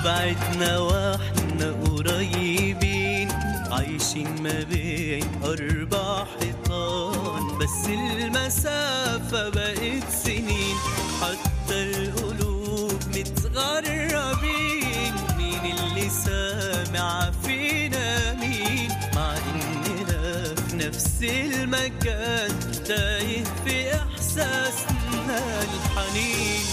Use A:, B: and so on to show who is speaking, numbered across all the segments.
A: وبعدنا واحنا قريبين عايشين ما بين أربع حيطان بس المسافة بقت سنين حتى القلوب متغربين مين اللي سامع فينا مين مع إننا في نفس المكان تايه في إحساسنا الحنين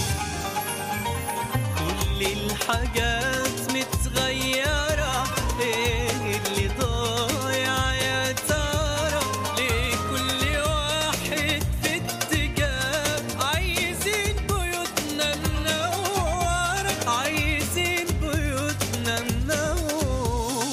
A: كل الحاجات متغيرة ايه اللي ضايع يا ترى ليه كل واحد في اتجاه عايزين بيوتنا منورة عايزين بيوتنا منورة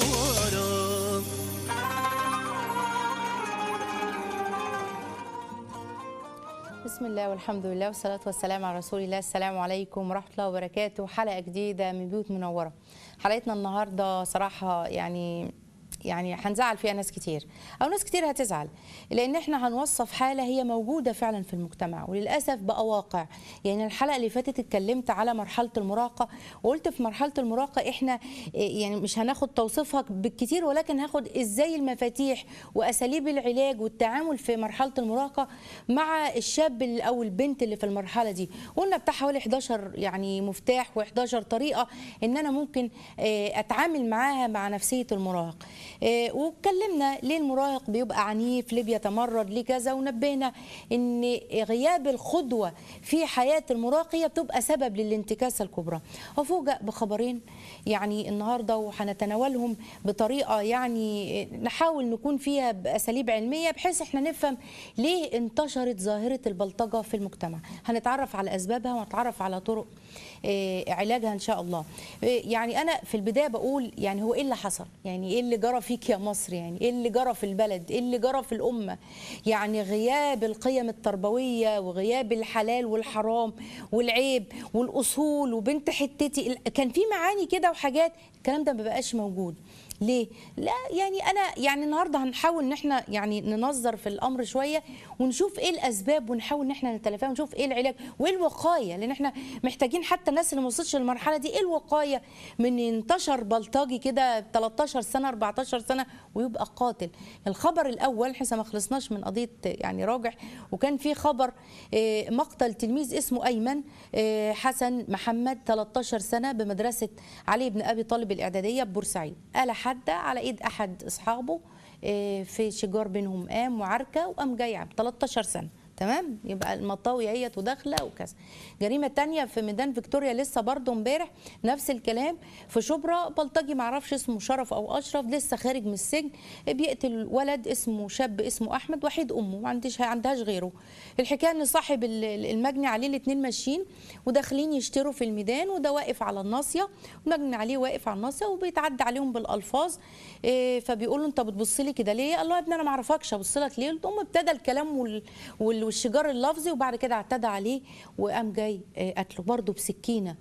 B: بسم الله والحمد لله والصلاة والسلام على رسول الله السلام عليكم ورحمة الله وبركاته حلقة جديدة من بيوت منورة حلقتنا النهاردة صراحة يعني يعني هنزعل فيها ناس كتير او ناس كتير هتزعل لان احنا هنوصف حاله هي موجوده فعلا في المجتمع وللاسف بقى واقع يعني الحلقه اللي فاتت اتكلمت على مرحله المراهقه وقلت في مرحله المراهقه احنا إيه، يعني مش هناخد توصيفها بالكتير ولكن هاخد ازاي المفاتيح واساليب العلاج والتعامل في مرحله المراهقه مع الشاب ال- او البنت اللي في المرحله دي قلنا بتاع حوالي 11 يعني مفتاح و11 طريقه ان انا ممكن آه، اتعامل معاها مع نفسيه المراهق آه، واتكلمنا ليه المراهق بيبقى عنيف ليه بيتمرد ليه كذا ونبهنا ان غياب القدوه في حياه المراهق هي بتبقى سبب للانتكاسه الكبرى وفوجئ بخبرين يعني النهارده وهنتناولهم بطريقه يعني نحاول نكون فيها باساليب علميه بحيث احنا نفهم ليه انتشرت ظاهره البلطجه في المجتمع هنتعرف على اسبابها ونتعرف على طرق آه، علاجها ان شاء الله آه، يعني انا في البدايه بقول يعني هو ايه اللي حصل يعني ايه اللي جرى فيك يا مصر يعني ايه اللي جرى في البلد ايه اللي جرى في الامه يعني غياب القيم التربويه وغياب الحلال والحرام والعيب والاصول وبنت حتتي كان في معاني كده وحاجات الكلام ده ما بقاش موجود ليه؟ لا يعني انا يعني النهارده هنحاول ان احنا يعني ننظر في الامر شويه ونشوف ايه الاسباب ونحاول ان احنا نتلافاها ونشوف ايه العلاج وايه الوقايه لان احنا محتاجين حتى الناس اللي ما وصلتش للمرحله دي ايه الوقايه من ينتشر بلطجي كده 13 سنه 14 سنه ويبقى قاتل الخبر الاول احنا ما خلصناش من قضيه يعني راجح وكان في خبر آه، مقتل تلميذ اسمه ايمن آه، حسن محمد 13 سنه بمدرسه علي بن ابي طالب الاعداديه ببورسعيد آلة حاده على ايد احد اصحابه آه، في شجار بينهم قام وعركه وقام جاي عم 13 سنه تمام يبقى المطاوي هي وداخله وكذا جريمه تانية في ميدان فيكتوريا لسه برضه امبارح نفس الكلام في شبرا بلطجي معرفش اسمه شرف او اشرف لسه خارج من السجن بيقتل ولد اسمه شاب اسمه احمد وحيد امه ما عندهاش عندهاش غيره الحكايه ان صاحب ال- ال- المجني عليه الاثنين ماشيين وداخلين يشتروا في الميدان وده واقف على الناصيه والمجني عليه واقف على الناصيه وبيتعدى عليهم بالالفاظ إيه، فبيقول له انت بتبص لي كده ليه؟ قال له يا ابني انا ما اعرفكش ابص لك ليه؟ ثم ابتدى الكلام وال... وال... والشجار اللفظي وبعد كده اعتدى عليه وقام جاي آه، قتله برضه بسكينه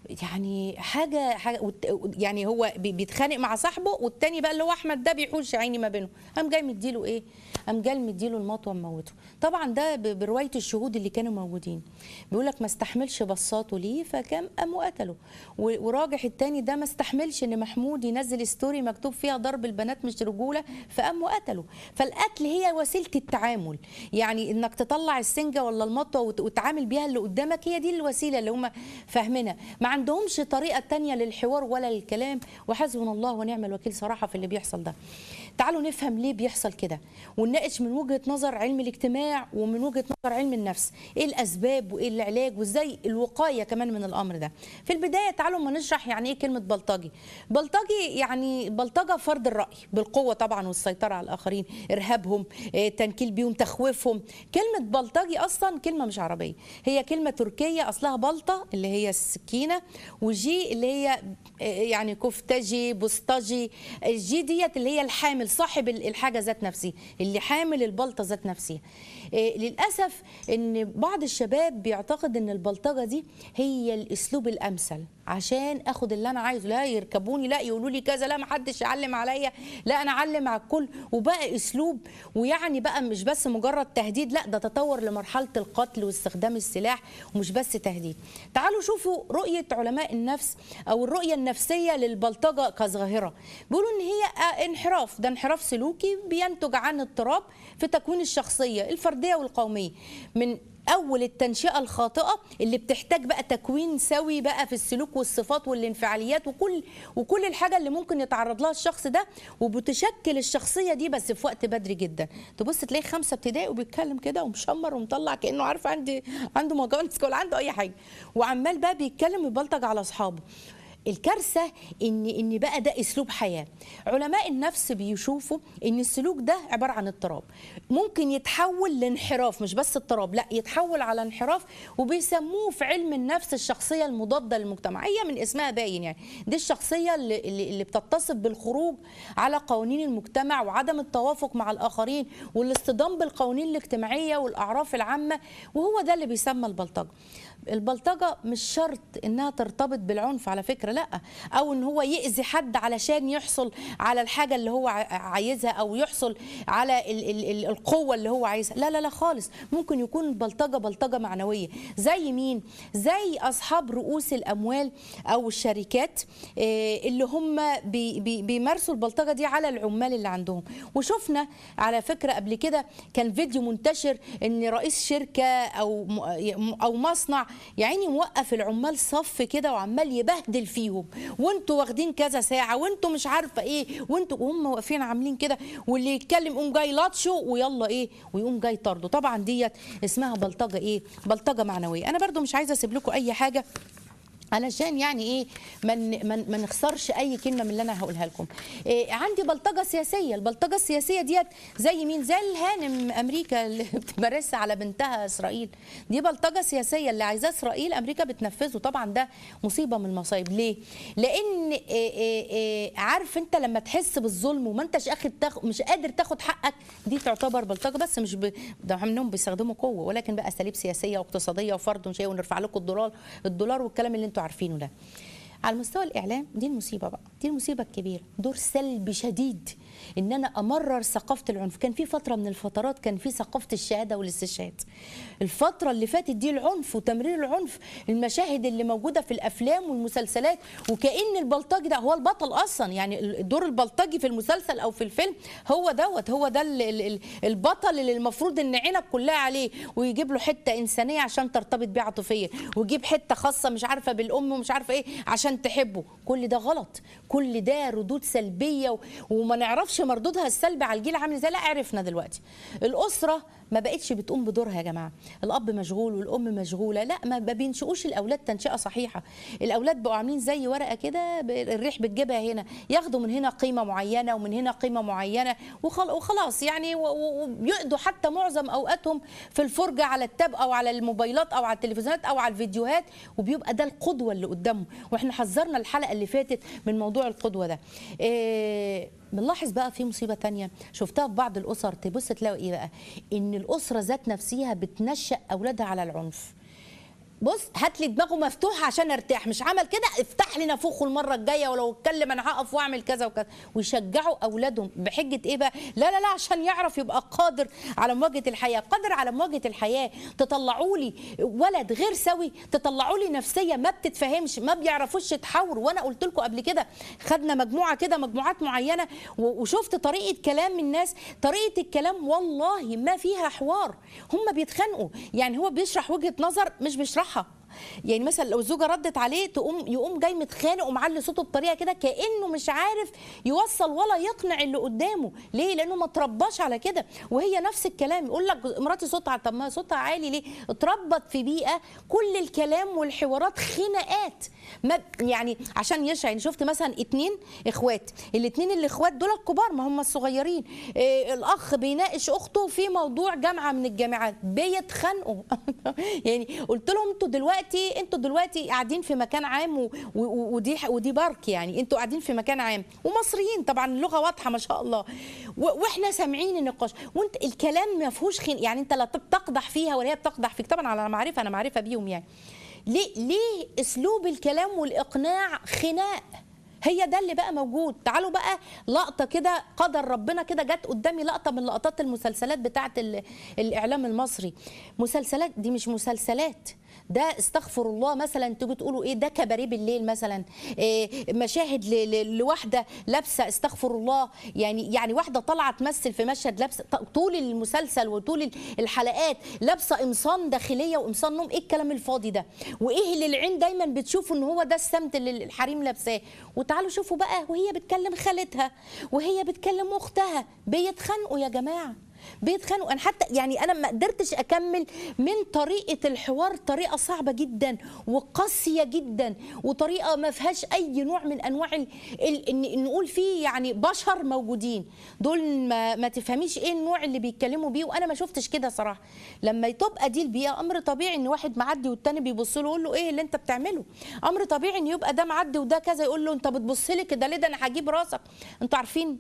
B: يعني حاجه حاجه وت- يعني هو بي- بيتخانق مع صاحبه والتاني بقى اللي هو احمد ده بيحوش عيني ما بينهم قام جاي مديله ايه قام جاي مديله المطوه مموته طبعا ده ب- بروايه الشهود اللي كانوا موجودين بيقول لك ما استحملش بصاته ليه فكان قام وقتله و- وراجح التاني ده ما استحملش ان محمود ينزل ستوري مكتوب فيها ضرب البنات مش رجوله فقام وقتله فالقتل هي وسيله التعامل يعني انك تطلع السنجه ولا المطوه وت- وتعامل بيها اللي قدامك هي دي الوسيله اللي هم فاهمينها ما عندهمش طريقه تانية للحوار ولا للكلام وحسبنا الله ونعم الوكيل صراحه في اللي بيحصل ده تعالوا نفهم ليه بيحصل كده ونناقش من وجهه نظر علم الاجتماع ومن وجهه نظر علم النفس ايه الاسباب وايه العلاج وازاي الوقايه كمان من الامر ده في البدايه تعالوا ما نشرح يعني ايه كلمه بلطجي بلطجي يعني بلطجه فرض الراي بالقوه طبعا والسيطره على الاخرين ارهابهم آه، تنكيل بيهم تخويفهم كلمه بلطجي اصلا كلمه مش عربيه هي كلمه تركيه اصلها بلطه اللي هي السكينه وجي اللي هي آه، يعني كفتجي بوستجي الجي ديت اللي هي الحامل صاحب ال- الحاجه ذات نفسها اللي حامل البلطه ذات نفسها إيه للاسف ان بعض الشباب بيعتقد ان البلطجه دي هي الاسلوب الامثل عشان اخد اللي انا عايزه لا يركبوني لا يقولوا لي كذا لا ما حدش يعلم عليا لا انا اعلم على الكل وبقى اسلوب ويعني بقى مش بس مجرد تهديد لا ده تطور لمرحله القتل واستخدام السلاح ومش بس تهديد تعالوا شوفوا رؤيه علماء النفس او الرؤيه النفسيه للبلطجه كظاهره بيقولوا ان هي آه، انحراف ده انحراف سلوكي بينتج عن اضطراب في تكوين الشخصيه الفرديه والقوميه من اول التنشئه الخاطئه اللي بتحتاج بقى تكوين سوي بقى في السلوك والصفات والانفعاليات وكل وكل الحاجه اللي ممكن يتعرض لها الشخص ده وبتشكل الشخصيه دي بس في وقت بدري جدا تبص تلاقي خمسه ابتدائي وبيتكلم كده ومشمر ومطلع كانه عارف عندي عنده مجانس ولا عنده اي حاجه وعمال بقى بيتكلم ويبلطج على اصحابه الكارثه ان ان بقى ده اسلوب حياه علماء النفس بيشوفوا ان السلوك ده عباره عن اضطراب ممكن يتحول لانحراف مش بس اضطراب لا يتحول على انحراف وبيسموه في علم النفس الشخصيه المضاده للمجتمع هي من اسمها باين يعني دي الشخصيه اللي, اللي اللي بتتصف بالخروج على قوانين المجتمع وعدم التوافق مع الاخرين والاصطدام بالقوانين الاجتماعيه والاعراف العامه وهو ده اللي بيسمى البلطجه البلطجه مش شرط انها ترتبط بالعنف على فكره لا او ان هو يأذي حد علشان يحصل على الحاجه اللي هو ع- عايزها او يحصل على ال ال ال القوه اللي هو عايزها لا لا لا خالص ممكن يكون البلطجه بلطجه معنويه زي مين زي اصحاب رؤوس الاموال او الشركات آه، اللي هم بي بي بيمارسوا البلطجه دي على العمال اللي عندهم وشفنا على فكره قبل كده كان فيديو منتشر ان رئيس شركه او م- او مصنع يعني موقف العمال صف كده وعمال يبهدل فيهم وانتوا واخدين كذا ساعه وانتوا مش عارفه ايه وانتوا وهم واقفين عاملين كده واللي يتكلم يقوم جاي لطشه ويلا ايه ويقوم جاي طرده طبعا ديت اسمها بلطجه ايه بلطجه معنويه انا برضو مش عايزه اسيب لكم اي حاجه علشان يعني ايه ما من من ما نخسرش اي كلمه من اللي انا هقولها لكم إيه عندي بلطجه سياسيه البلطجه السياسيه ديت زي مين زي الهانم امريكا اللي بتمارسها على بنتها اسرائيل دي بلطجه سياسيه اللي عايزاه اسرائيل امريكا بتنفذه طبعا ده مصيبه من المصايب ليه لان إيه إيه إيه عارف انت لما تحس بالظلم وما انتش اخد تاخد مش قادر تاخد حقك دي تعتبر بلطجه بس مش ب... ده منهم بيستخدموا قوه ولكن بقى اساليب سياسيه واقتصاديه وفرض وشيء ونرفع لكم الدولار الدولار والكلام اللي انتوا عارفينه ده على مستوى الاعلام دي المصيبه بقى دي المصيبه الكبيره دور سلبي شديد ان انا امرر ثقافه العنف كان في فتره من الفترات كان في ثقافه الشهاده والاستشهاد الفتره اللي فاتت دي العنف وتمرير العنف المشاهد اللي موجوده في الافلام والمسلسلات وكأن البلطجي ده هو البطل اصلا يعني دور البلطجي في المسلسل او في الفيلم هو دوت هو ده ال- ال- ال- البطل اللي المفروض ان عينك كلها عليه ويجيب له حته انسانيه عشان ترتبط بيه عاطفيا ويجيب حته خاصه مش عارفه بالام ومش عارفه ايه عشان تحبه كل ده غلط كل ده ردود سلبيه و- وما نعرفش مردودها السلبي على الجيل عامل ازاي لا عرفنا دلوقتي الاسره ما بقتش بتقوم بدورها يا جماعه الاب مشغول والام مشغوله لا ما ما بينشئوش الاولاد تنشئه صحيحه الاولاد بقوا عاملين زي ورقه كده ب- الريح بتجيبها هنا ياخدوا من هنا قيمه معينه ومن هنا قيمه معينه وخل- وخلاص يعني و- و- وبيقضوا حتى معظم اوقاتهم في الفرجه على التاب او على الموبايلات او على التلفزيونات او على الفيديوهات وبيبقى ده القدوه اللي قدامهم واحنا حذرنا الحلقه اللي فاتت من موضوع القدوه ده إيه بنلاحظ بقى في مصيبه تانية شفتها في بعض الاسر تبص تلاقي ايه بقى ان الاسره ذات نفسها بتنشأ اولادها على العنف بص هات لي دماغه مفتوحه عشان ارتاح مش عمل كده افتح لي نافوخه المره الجايه ولو اتكلم انا هقف واعمل كذا وكذا ويشجعوا اولادهم بحجه ايه بقى لا لا لا عشان يعرف يبقى قادر على مواجهه الحياه قادر على مواجهه الحياه تطلعوا لي ولد غير سوي تطلعوا لي نفسيه ما بتتفهمش ما بيعرفوش يتحاوروا وانا قلت لكم قبل كده خدنا مجموعه كده مجموعات معينه و- وشفت طريقه كلام الناس طريقه الكلام والله ما فيها حوار هم بيتخانقوا يعني هو بيشرح وجهه نظر مش بيشرحها يعني مثلا لو الزوجه ردت عليه تقوم يقوم جاي متخانق ومعلي صوته بطريقه كده كانه مش عارف يوصل ولا يقنع اللي قدامه ليه لانه ما اترباش على كده وهي نفس الكلام يقول لك مراتي صوتها طب ما صوتها عالي ليه اتربت في بيئه كل الكلام والحوارات خناقات ما يعني عشان يشعر يعني شفت مثلا اتنين اخوات الاتنين اللي اخوات دول الكبار ما هم الصغيرين إيه الاخ بيناقش اخته في موضوع جامعه من الجامعات بيتخانقوا يعني قلت لهم انتوا دلوقتي انتوا دلوقتي قاعدين في مكان عام و- و- ودي ودي بارك يعني انتوا قاعدين في مكان عام ومصريين طبعا اللغه واضحه ما شاء الله و- واحنا سامعين النقاش وانت الكلام ما فيهوش خين يعني انت لا بتقدح فيها ولا هي بتقدح فيك طبعا على معرفه انا معرفه بيهم يعني ليه ليه اسلوب الكلام والاقناع خناق هي ده اللي بقى موجود تعالوا بقى لقطه كده قدر ربنا كده جت قدامي لقطه من لقطات المسلسلات بتاعه ال- الاعلام المصري مسلسلات دي مش مسلسلات ده استغفر الله مثلا تيجوا تقولوا ايه ده كباريه بالليل مثلا إيه مشاهد ل- ل- لواحده لابسه استغفر الله يعني يعني واحده طالعه تمثل في مشهد لابسه ط- طول المسلسل وطول ال- الحلقات لابسه قمصان داخليه وقمصان نوم ايه الكلام الفاضي ده وايه اللي العين دايما بتشوفه ان هو ده السمت اللي الحريم لابساه وتعالوا شوفوا بقى وهي بتكلم خالتها وهي بتكلم اختها بيتخانقوا يا جماعه بيتخانقوا انا حتى يعني انا ما قدرتش اكمل من طريقه الحوار طريقه صعبه جدا وقاسيه جدا وطريقه ما فيهاش اي نوع من انواع ال... ال... إن نقول فيه يعني بشر موجودين دول ما, ما تفهميش ايه النوع اللي بيتكلموا بيه وانا ما شفتش كده صراحه لما تبقى دي البيئه امر طبيعي ان واحد معدي والتاني بيبص له يقول له ايه اللي انت بتعمله امر طبيعي ان يبقى ده معدي وده كذا يقول له انت بتبص لي كده ليه ده انا هجيب راسك انتوا عارفين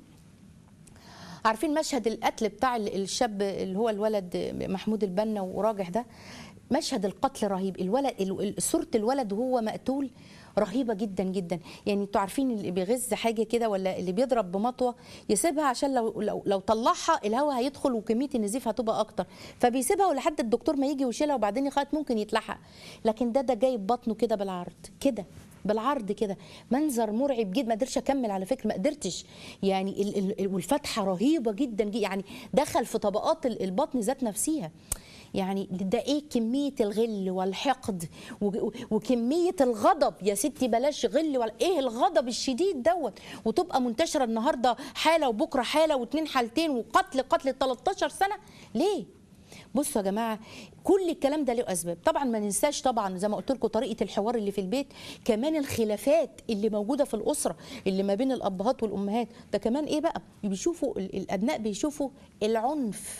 B: عارفين مشهد القتل بتاع ال- الشاب اللي هو الولد محمود البنا وراجح ده مشهد القتل رهيب الولد ال- ال- صوره الولد وهو مقتول رهيبه جدا جدا يعني انتوا عارفين اللي بيغز حاجه كده ولا اللي بيضرب بمطوه يسيبها عشان لو لو, لو طلعها الهواء هيدخل وكميه النزيف هتبقى اكتر فبيسيبها ولحد الدكتور ما يجي ويشيلها وبعدين يخيط ممكن يتلحق لكن ده ده جايب بطنه كده بالعرض كده بالعرض كده منظر مرعب جدا ما قدرتش اكمل على فكره ما قدرتش يعني ال- ال- ال- والفتحه رهيبه جدا جي- يعني دخل في طبقات ال- البطن ذات نفسها يعني ده ايه كميه الغل والحقد و- وكميه الغضب يا ستي بلاش غل ولا ايه الغضب الشديد دوت وتبقى منتشره النهارده حاله وبكره حاله واتنين حالتين وقتل قتل 13 سنه ليه بصوا يا جماعه كل الكلام ده له اسباب طبعا ما ننساش طبعا زي ما قلت لكم طريقه الحوار اللي في البيت كمان الخلافات اللي موجوده في الاسره اللي ما بين الابهات والامهات ده كمان ايه بقى بيشوفوا ال- الابناء بيشوفوا العنف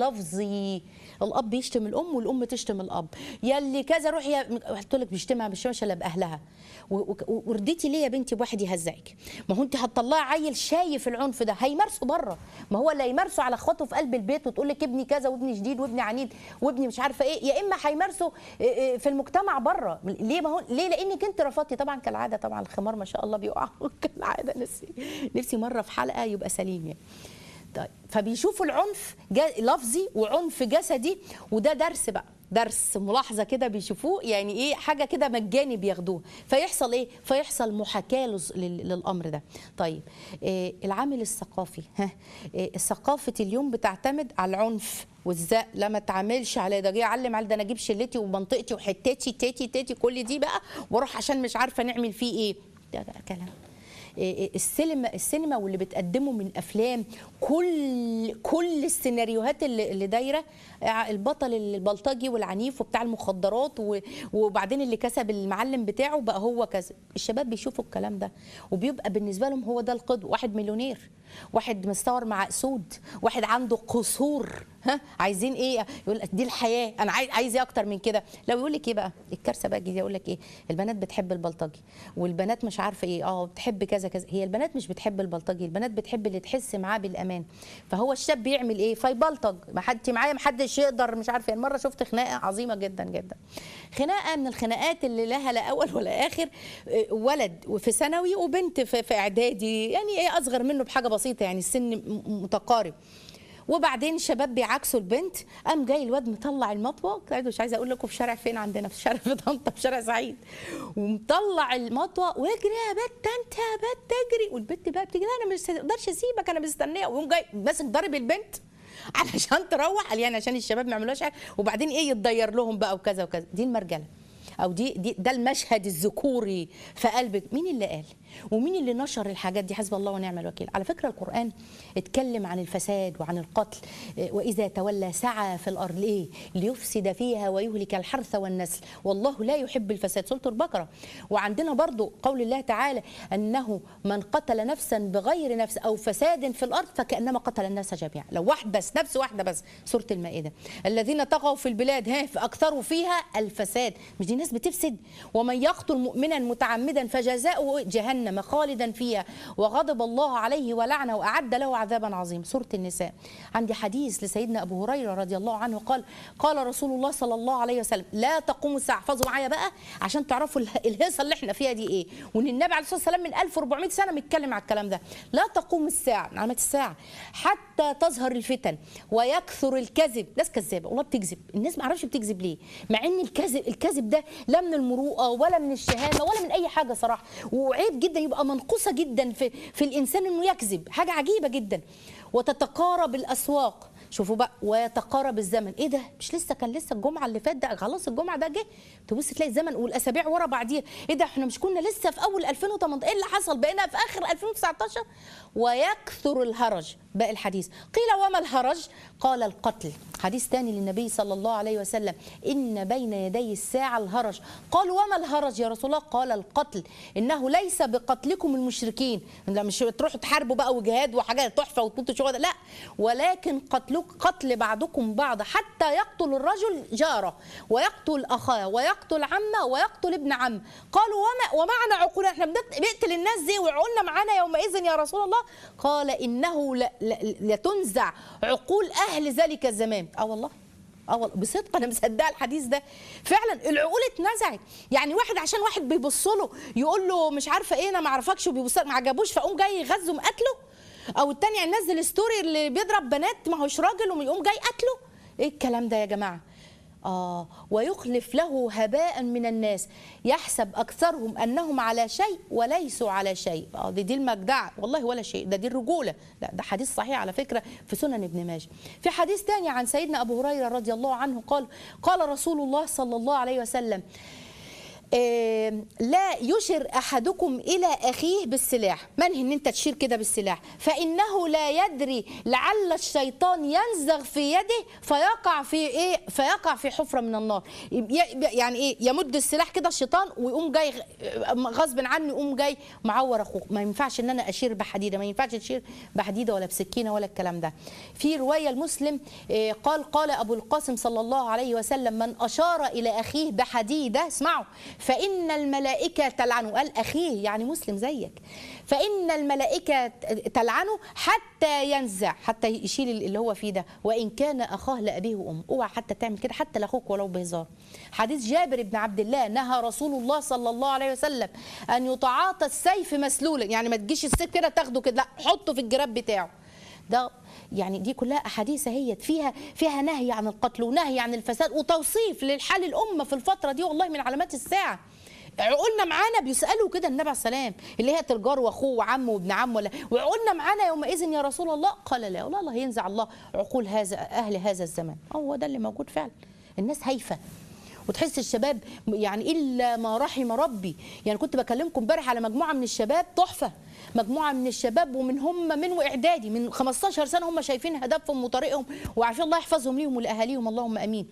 B: اللفظي الاب بيشتم الام والام تشتم الاب يا اللي كذا روح يا قلت لك بيشتمها مش الا باهلها و- و- ورديتي ليه يا بنتي بواحد يهزقك ما هو انت هتطلعي عيل شايف العنف ده هيمارسه بره ما هو اللي هيمارسه على اخواته في قلب البيت وتقول لك ابني كذا وابني شديد وابني عنيد وابني مش عارفه ايه يا اما هيمارسه إيه إيه في المجتمع بره ليه ما هو ليه لانك انت رفضتي طبعا كالعاده طبعا الخمار ما شاء الله بيقع كالعاده نفسي نفسي مره في حلقه يبقى سليم يعني طيب فبيشوفوا العنف جا- لفظي وعنف جسدي وده درس بقى درس ملاحظه كده بيشوفوه يعني ايه حاجه كده مجاني بياخدوه فيحصل ايه فيحصل محاكاه لز- لل- للامر ده طيب إيه العامل الثقافي ها إيه ثقافه اليوم بتعتمد على العنف والزق لا ما تعاملش على ده جاي اعلم على ده انا اجيب شلتي ومنطقتي وحتتي تيتي تيتي كل دي بقى واروح عشان مش عارفه نعمل فيه ايه ده بقى كلام إيه السينما السينما واللي بتقدمه من افلام كل كل السيناريوهات اللي, اللي دايره ع- البطل البلطجي والعنيف وبتاع المخدرات و- وبعدين اللي كسب المعلم بتاعه بقى هو كذا الشباب بيشوفوا الكلام ده وبيبقى بالنسبه لهم هو ده القدوه واحد مليونير واحد مستور مع اسود واحد عنده قصور ها عايزين ايه يقول لك دي الحياه انا عايز عايز ايه اكتر من كده لو يقول لك ايه بقى الكارثه بقى الجديده يقول لك ايه البنات بتحب البلطجي والبنات مش عارفه ايه اه بتحب كذا كذا هي البنات مش بتحب البلطجي البنات بتحب اللي تحس معاه بالامان فهو الشاب بيعمل ايه فيبلطج ما حد معايا ما حدش يقدر مش عارفه يعني مره شفت خناقه عظيمه جدا جدا خناقه من الخناقات اللي لها لا اول ولا اخر آه، ولد في ثانوي وبنت في, في اعدادي يعني ايه اصغر منه بحاجه بسيطه يعني السن م- متقارب وبعدين شباب بيعكسوا البنت قام جاي الواد مطلع المطوه كنت مش عايزه اقول لكم في شارع فين عندنا في شارع في طنطا في شارع سعيد ومطلع المطوه واجري يا بت انت يا بت اجري والبنت بقى بتجري "لا، انا مش اقدرش اسيبك انا مستنيه ويقوم جاي ماسك ضارب البنت علشان تروح قال يعني عشان الشباب ما يعملوش حاجه وبعدين ايه يتضير لهم بقى وكذا وكذا دي المرجله او دي, دي ده المشهد الذكوري في قلب مين اللي قال ومين اللي نشر الحاجات دي حسب الله ونعم الوكيل على فكره القران اتكلم عن الفساد وعن القتل إيه، واذا تولى سعى في الارض ليه ليفسد فيها ويهلك الحرث والنسل والله لا يحب الفساد سوره البقره وعندنا برضو قول الله تعالى انه من قتل نفسا بغير نفس او فساد في الارض فكانما قتل الناس جميعا لو واحد بس نفس واحده بس سوره المائده الذين طغوا في البلاد ها فاكثروا فيها الفساد مش دي ناس بتفسد ومن يقتل مؤمنا متعمدا فجزاؤه جهنم خالدا فيها وغضب الله عليه ولعنه واعد له عذابا عظيما سوره النساء عندي حديث لسيدنا ابو هريره رضي الله عنه قال قال رسول الله صلى الله عليه وسلم لا تقوم الساعه احفظوا معايا بقى عشان تعرفوا اله- الهيصه اللي احنا فيها دي ايه وان النبي عليه الصلاه والسلام من 1400 سنه بيتكلم على الكلام ده لا تقوم الساعه من علامات الساعه حتى تظهر الفتن ويكثر الكذب ناس كذابه والله بتكذب الناس ما اعرفش بتكذب ليه مع ان الكذب الكذب ده لا من المروءه ولا من الشهامه ولا من اي حاجه صراحه وعيب جدا يبقى منقوصه جدا في في الانسان انه يكذب حاجه عجيبه جدا وتتقارب الاسواق شوفوا بقى ويتقارب الزمن ايه ده مش لسه كان لسه الجمعه اللي فات ده خلاص الجمعه ده جه تبص تلاقي الزمن والاسابيع ورا بعضيها ايه ده احنا مش كنا لسه في اول 2018 ايه اللي حصل بقينا في اخر 2019 ويكثر الهرج باقي الحديث قيل وما الهرج قال القتل حديث ثاني للنبي صلى الله عليه وسلم ان بين يدي الساعه الهرج قال وما الهرج يا رسول الله قال القتل انه ليس بقتلكم المشركين لا مش تروحوا تحاربوا بقى وجهاد وحاجات تحفه وتموتوا شغل لا ولكن قتلك قتل بعضكم بعض حتى يقتل الرجل جاره ويقتل اخاه ويقتل عمه ويقتل ابن عم قالوا وما ومعنا عقول احنا بنت- بنقتل الناس دي وعقولنا معانا يومئذ يا رسول الله قال انه ل- ل- لتنزع عقول اهل ذلك الزمان اه والله اه والله بصدق انا مصدقه الحديث ده فعلا العقول اتنزعت يعني واحد عشان واحد بيبص له يقول له مش عارفه ايه انا ما اعرفكش وبيبص ما عجبوش فقوم جاي يغزه مقتله او التاني ينزل ستوري اللي بيضرب بنات ما هوش راجل ويقوم جاي قتله ايه الكلام ده يا جماعه آه ويخلف له هباء من الناس يحسب أكثرهم أنهم على شيء وليسوا على شيء آه دي, دي المجدعة والله ولا شيء ده دي الرجولة لا ده حديث صحيح على فكرة في سنن ابن ماجه في حديث تاني عن سيدنا أبو هريرة رضي الله عنه قال قال رسول الله صلى الله عليه وسلم آه، لا يشر احدكم الى اخيه بالسلاح منهي ان انت تشير كده بالسلاح فانه لا يدري لعل الشيطان ينزغ في يده فيقع في ايه فيقع في حفره من النار ي- يعني ايه يمد السلاح كده الشيطان ويقوم جاي غ- غصب عنه يقوم جاي معور اخوه ما ينفعش ان انا اشير بحديده ما ينفعش تشير بحديده ولا بسكينه ولا الكلام ده في روايه المسلم آه، قال قال ابو القاسم صلى الله عليه وسلم من اشار الى اخيه بحديده اسمعوا فان الملائكه تلعنه قال اخيه يعني مسلم زيك فان الملائكه تلعنه حتى ينزع حتى يشيل اللي هو فيه ده وان كان اخاه لابيه وامه اوعى حتى تعمل كده حتى لاخوك ولو بهزار حديث جابر بن عبد الله نهى رسول الله صلى الله عليه وسلم ان يتعاطى السيف مسلولا يعني ما تجيش السيف كده تاخده كده لا حطه في الجراب بتاعه ده يعني دي كلها احاديث هي فيها فيها نهي عن القتل ونهي عن الفساد وتوصيف للحال الامه في الفتره دي والله من علامات الساعه عقولنا معانا بيسالوا كده النبي عليه السلام اللي هي تلجار واخوه وعمه وابن عمه ولا وعقولنا معانا يومئذ يا رسول الله قال لا والله الله ينزع الله عقول هذا اهل هذا الزمان هو ده اللي موجود فعلا الناس هايفه وتحس الشباب يعني الا ما رحم ربي يعني كنت بكلمكم امبارح على مجموعه من الشباب تحفه مجموعه من الشباب ومن هم من واعدادي من 15 سنه هم شايفين هدفهم وطريقهم وعارفين الله يحفظهم ليهم ولاهاليهم اللهم امين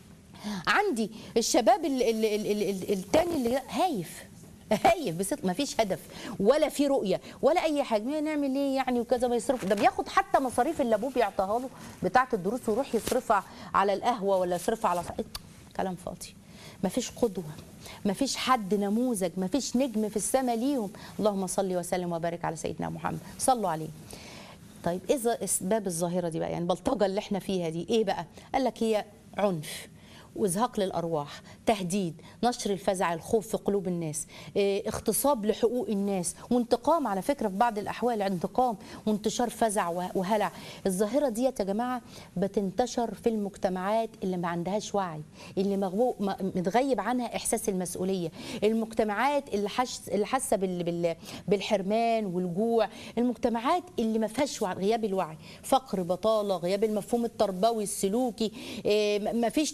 B: عندي الشباب ال- ال- ال- ال- ال- التاني اللي هايف هايف بصدق ما فيش هدف ولا في رؤيه ولا اي حاجه ما نعمل ايه يعني وكذا ما يصرف ده بياخد حتى مصاريف اللي ابوه بيعطاها له بتاعه الدروس ويروح يصرفها على القهوه ولا يصرفها على ص- كلام فاضي ما فيش قدوه ما فيش حد نموذج ما فيش نجم في السماء ليهم اللهم صل وسلم وبارك على سيدنا محمد صلوا عليه طيب ايه ز- اسباب الظاهره دي بقى يعني البلطجه اللي احنا فيها دي ايه بقى قال لك هي عنف وازهاق للارواح تهديد نشر الفزع الخوف في قلوب الناس إيه، اغتصاب لحقوق الناس وانتقام على فكره في بعض الاحوال انتقام وانتشار فزع وه- وهلع الظاهره دي يا جماعه بتنتشر في المجتمعات اللي ما عندهاش وعي اللي مغبو- م- متغيب عنها احساس المسؤوليه المجتمعات اللي حش اللي حاسه بال... بال... بالحرمان والجوع المجتمعات اللي ما فيهاش وعي غياب الوعي فقر بطاله غياب المفهوم التربوي السلوكي إيه، ما فيش تربيه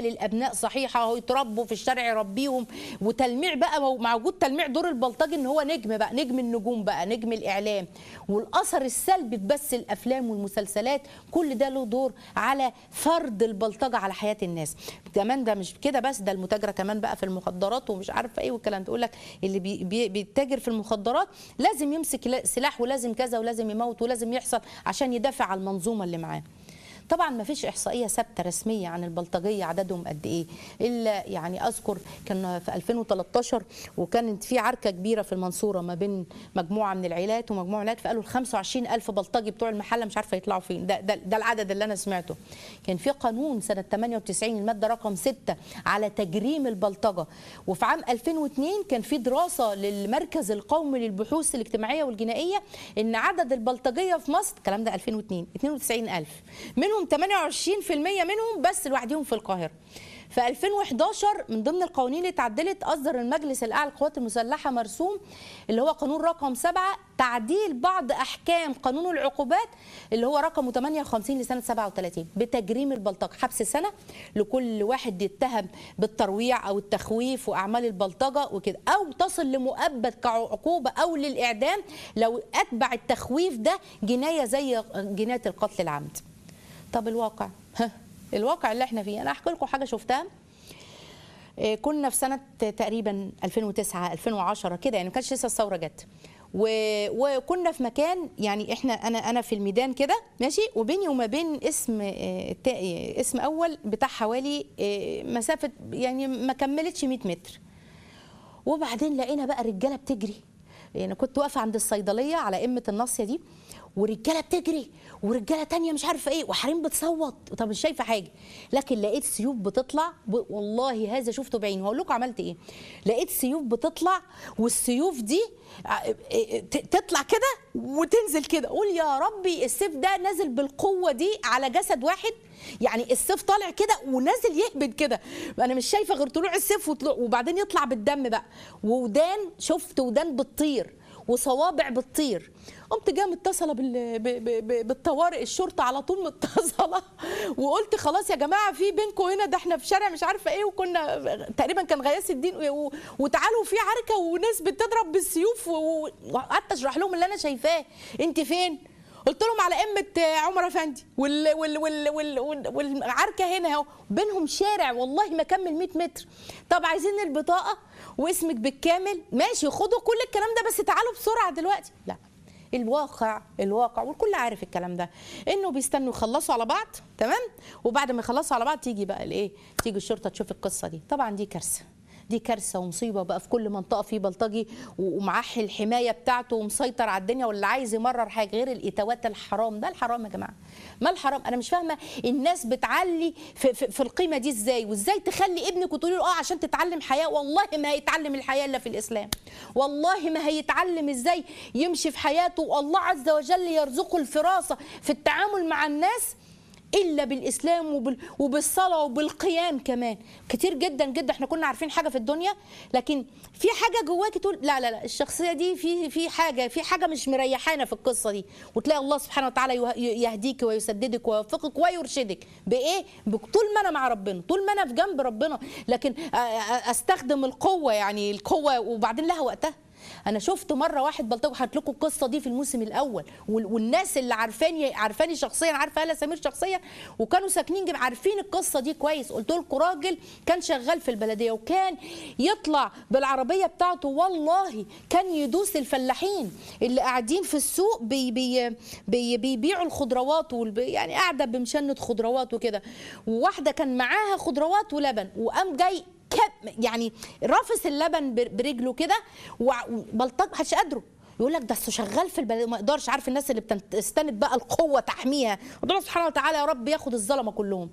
B: للابناء صحيحه هو يتربوا في الشارع يربيهم وتلميع بقى مو- مع وجود تلميع دور البلطجي ان هو نجم بقى نجم النجوم بقى نجم الاعلام والاثر السلبي في بث الافلام والمسلسلات كل ده له دور على فرض البلطجه على حياه الناس كمان ده مش كده بس ده المتاجره كمان بقى في المخدرات ومش عارفه ايه والكلام ده يقول لك اللي بي بي بيتاجر في المخدرات لازم يمسك لا- سلاح ولازم كذا ولازم يموت ولازم يحصل عشان يدافع على المنظومه اللي معاه طبعا ما فيش احصائيه ثابته رسميه عن البلطجيه عددهم قد ايه الا يعني اذكر كان في 2013 وكانت في عركه كبيره في المنصوره ما بين مجموعه من العائلات ومجموعه من العائلات فقالوا ال 25000 بلطجي بتوع المحله مش عارفه يطلعوا فين ده, ده ده العدد اللي انا سمعته كان في قانون سنه 98 الماده رقم 6 على تجريم البلطجه وفي عام 2002 كان في دراسه للمركز القومي للبحوث الاجتماعيه والجنائيه ان عدد البلطجيه في مصر الكلام ده 2002 92000 منهم 28% منهم بس لوحدهم في القاهره في 2011 من ضمن القوانين اللي اتعدلت اصدر المجلس الاعلى للقوات المسلحه مرسوم اللي هو قانون رقم 7 تعديل بعض احكام قانون العقوبات اللي هو رقم 58 لسنه 37 بتجريم البلطجه حبس سنه لكل واحد يتهم بالترويع او التخويف واعمال البلطجه وكده او تصل لمؤبد كعقوبه او للاعدام لو اتبع التخويف ده جنايه زي جنايه القتل العمد طب الواقع ها الواقع اللي احنا فيه انا احكي لكم حاجه شفتها إيه، كنا في سنه تقريبا 2009 2010 كده يعني ما كانش لسه الثوره جت و- وكنا في مكان يعني احنا انا انا في الميدان كده ماشي وبيني وما بين اسم آه، تا- آه، اسم اول بتاع حوالي آه، مسافه يعني ما كملتش 100 متر وبعدين لقينا بقى رجاله بتجري يعني كنت واقفه عند الصيدليه على قمه الناصيه دي ورجاله بتجري ورجاله تانية مش عارفه ايه وحريم بتصوت طب مش شايفه حاجه لكن لقيت سيوف بتطلع ب- والله هذا شفته بعيني هقول لكم عملت ايه لقيت سيوف بتطلع والسيوف دي ع- ت- تطلع كده وتنزل كده قول يا ربي السيف ده نازل بالقوه دي على جسد واحد يعني السيف طالع كده ونازل يهبد كده انا مش شايفه غير طلوع السيف وطلوع وبعدين يطلع بالدم بقى وودان شفت ودان بتطير وصوابع بتطير قمت جايه متصله بال... ب... ب... ب... بالطوارئ الشرطه على طول متصله وقلت خلاص يا جماعه في بينكم هنا ده احنا في شارع مش عارفه ايه وكنا تقريبا كان غياث الدين و... وتعالوا في عركه وناس بتضرب بالسيوف و- وقعدت اشرح لهم اللي انا شايفاه انت فين قلت لهم على قمه عمر افندي وال وال وال وال وال والعركه هنا اهو بينهم شارع والله ما كمل 100 متر طب عايزين البطاقه واسمك بالكامل ماشي خدوا كل الكلام ده بس تعالوا بسرعه دلوقتي لا الواقع الواقع والكل عارف الكلام ده انه بيستنوا يخلصوا على بعض تمام وبعد ما يخلصوا على بعض تيجي بقى الايه تيجي الشرطه تشوف القصه دي طبعا دي كارثه دي كارثه ومصيبه بقى في كل منطقه في بلطجي و- ومعاه الحمايه بتاعته ومسيطر على الدنيا واللي عايز يمرر حاجه غير الاتوات الحرام ده الحرام يا جماعه ما الحرام انا مش فاهمه الناس بتعلي في, في, في القيمه دي ازاي وازاي تخلي ابنك وتقولي له اه عشان تتعلم حياه والله ما هيتعلم الحياه الا في الاسلام والله ما هيتعلم ازاي يمشي في حياته والله عز وجل يرزقه الفراسه في التعامل مع الناس الا بالاسلام وبال... وبالصلاه وبالقيام كمان كتير جدا جدا احنا كنا عارفين حاجه في الدنيا لكن في حاجه جواكي تقول لا لا لا الشخصيه دي في في حاجه في حاجه مش مريحانا في القصه دي وتلاقي الله سبحانه وتعالى يه- يهديك ويسددك ويوفقك ويرشدك بايه بك- طول ما انا مع ربنا طول ما انا في جنب ربنا لكن أ- أ- استخدم القوه يعني القوه وبعدين لها وقتها انا شفت مره واحد بلطجي هات لكم القصه دي في الموسم الاول وال- والناس اللي عارفاني عارفاني شخصيا عارفه الا سمير شخصيا وكانوا ساكنين جنب عارفين القصه دي كويس قلت لكم راجل كان شغال في البلديه وكان يطلع بالعربيه بتاعته والله كان يدوس الفلاحين اللي قاعدين في السوق بي بي بي بيبيعوا الخضروات والب... يعني قاعده بمشنه خضروات وكده وواحده كان معاها خضروات ولبن وقام جاي كب يعني رافس اللبن بر- برجله كده وع- وبلطج محدش قادره يقول لك ده أصله شغال في البلد ما يقدرش عارف الناس اللي بتستند بقى القوه تحميها ربنا سبحانه وتعالى يا رب ياخد الظلمه كلهم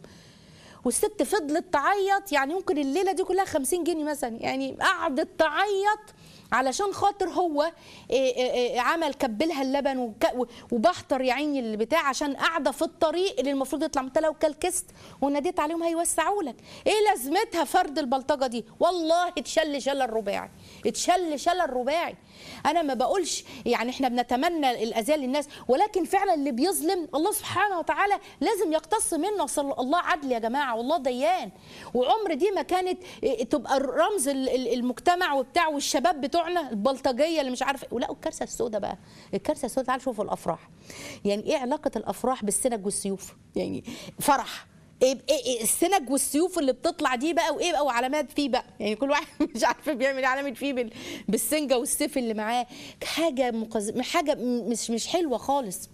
B: والست فضلت تعيط يعني ممكن الليله دي كلها 50 جنيه مثلا يعني قعدت تعيط علشان خاطر هو إيه إيه إيه عمل كبلها اللبن وك- وبحتر يا عيني البتاع عشان قاعده في الطريق اللي المفروض يطلع انت لو كلكست وناديت عليهم هيوسعوا لك ايه لازمتها فرد البلطجه دي والله اتشل شل الرباعي اتشل شل الرباعي انا ما بقولش يعني احنا بنتمنى الاذى للناس ولكن فعلا اللي بيظلم الله سبحانه وتعالى لازم يقتص منه اصل الله عدل يا جماعه والله ديان وعمر دي ما كانت إيه، تبقى رمز ال- ال- المجتمع وبتاع والشباب بتوعنا البلطجيه اللي مش عارفه ولا الكارثه السوداء بقى الكارثه السوداء تعالوا شوفوا الافراح يعني ايه علاقه الافراح بالسنج والسيوف يعني فرح ايه إيه إيه السنج والسيوف اللي بتطلع دي بقى وايه بقى وعلامات فيه بقى يعني كل واحد مش عارفه بيعمل إيه علامه فيه بال- بالسنجه والسيف اللي معاه حاجه مقز... حاجه مش مش حلوه خالص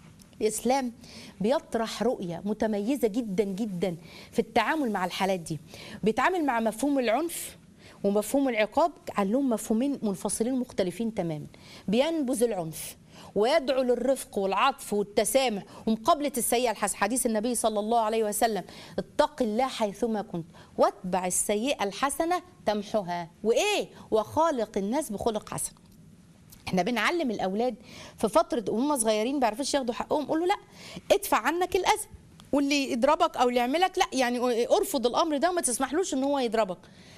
B: الاسلام بيطرح رؤيه متميزه جدا جدا في التعامل مع الحالات دي بيتعامل مع مفهوم العنف ومفهوم العقاب عليهم مفهومين منفصلين مختلفين تماما بينبذ العنف ويدعو للرفق والعطف والتسامح ومقابلة السيئة الحسنة حديث النبي صلى الله عليه وسلم اتق الله حيثما كنت واتبع السيئة الحسنة تمحها وإيه وخالق الناس بخلق حسن احنا بنعلم الاولاد في فتره وهم صغيرين ما بيعرفوش ياخدوا حقهم قول له لا ادفع عنك الاذى واللي يضربك او اللي يعملك لا يعني ارفض الامر ده وما تسمحلوش ان هو يضربك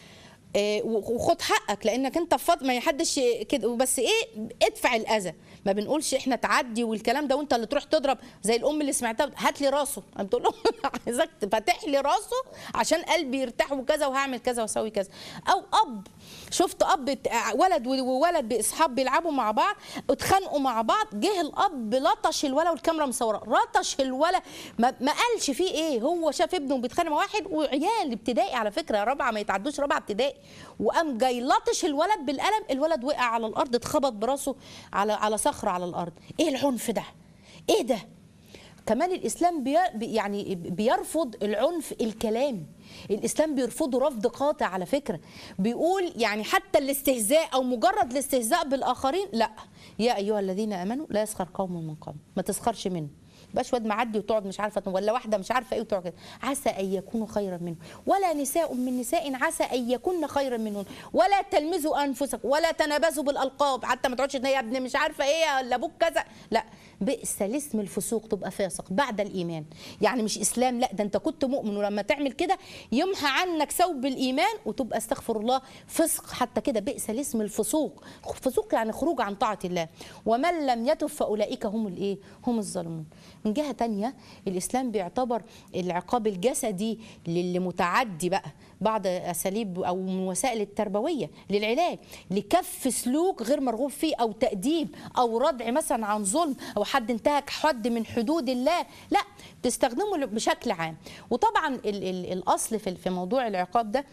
B: آه، وخد حقك لانك انت في فتره ما حدش كده بس ايه ادفع الاذى ما بنقولش احنا تعدي والكلام ده وانت اللي تروح تضرب زي الام اللي سمعتها هات لي راسه قام تقول له عايزك تفتح لي راسه عشان قلبي يرتاح وكذا وهعمل كذا واسوي كذا او اب شفت اب بت- ولد وولد باصحاب بيلعبوا مع بعض اتخانقوا مع بعض جه الاب لطش الولد والكاميرا مصوره لطش الولد ما, ما قالش فيه ايه هو شاف ابنه بيتخانق مع واحد وعيال ابتدائي على فكره رابعه ما يتعدوش رابعه ابتدائي وقام جاي لطش الولد بالقلم الولد وقع على الارض اتخبط براسه على على صخره على الارض ايه العنف ده ايه ده كمان الاسلام بي بي- يعني بيرفض العنف الكلامي الاسلام بيرفضه رفض قاطع على فكره بيقول يعني حتى الاستهزاء او مجرد الاستهزاء بالاخرين لا يا ايها الذين امنوا لا يسخر قوم من قوم ما تسخرش منه بقاش واد معدي وتقعد مش عارفه ولا واحده مش عارفه ايه وتقعد كده عسى ان يكونوا خيرا منهم ولا نساء من نساء عسى ان يكن خيرا منهن ولا تلمزوا انفسكم ولا تنابزوا بالالقاب حتى ما تقعدش تقول يا ابني مش عارفه ايه ولا ابوك كذا لا بئس الاسم الفسوق تبقى فاسق بعد الايمان يعني مش اسلام لا ده انت كنت مؤمن ولما تعمل كده يمحى عنك ثوب الايمان وتبقى استغفر الله فسق حتى كده بئس الاسم الفسوق فسوق يعني خروج عن طاعه الله ومن لم يتب فاولئك هم الايه هم الظالمون من جهه تانية الاسلام بيعتبر العقاب الجسدي للي متعدي بقى بعض اساليب او من وسائل التربويه للعلاج لكف سلوك غير مرغوب فيه او تاديب او ردع مثلا عن ظلم او حد انتهك حد من حدود الله لا تستخدمه بشكل عام وطبعا ال ال الاصل في في موضوع العقاب ده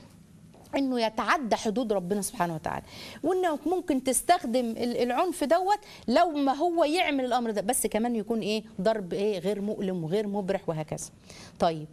B: انه يتعدى حدود ربنا سبحانه وتعالى وانك ممكن تستخدم ال- العنف دوت لو ما هو يعمل الامر ده بس كمان يكون ايه ضرب ايه غير مؤلم وغير مبرح وهكذا طيب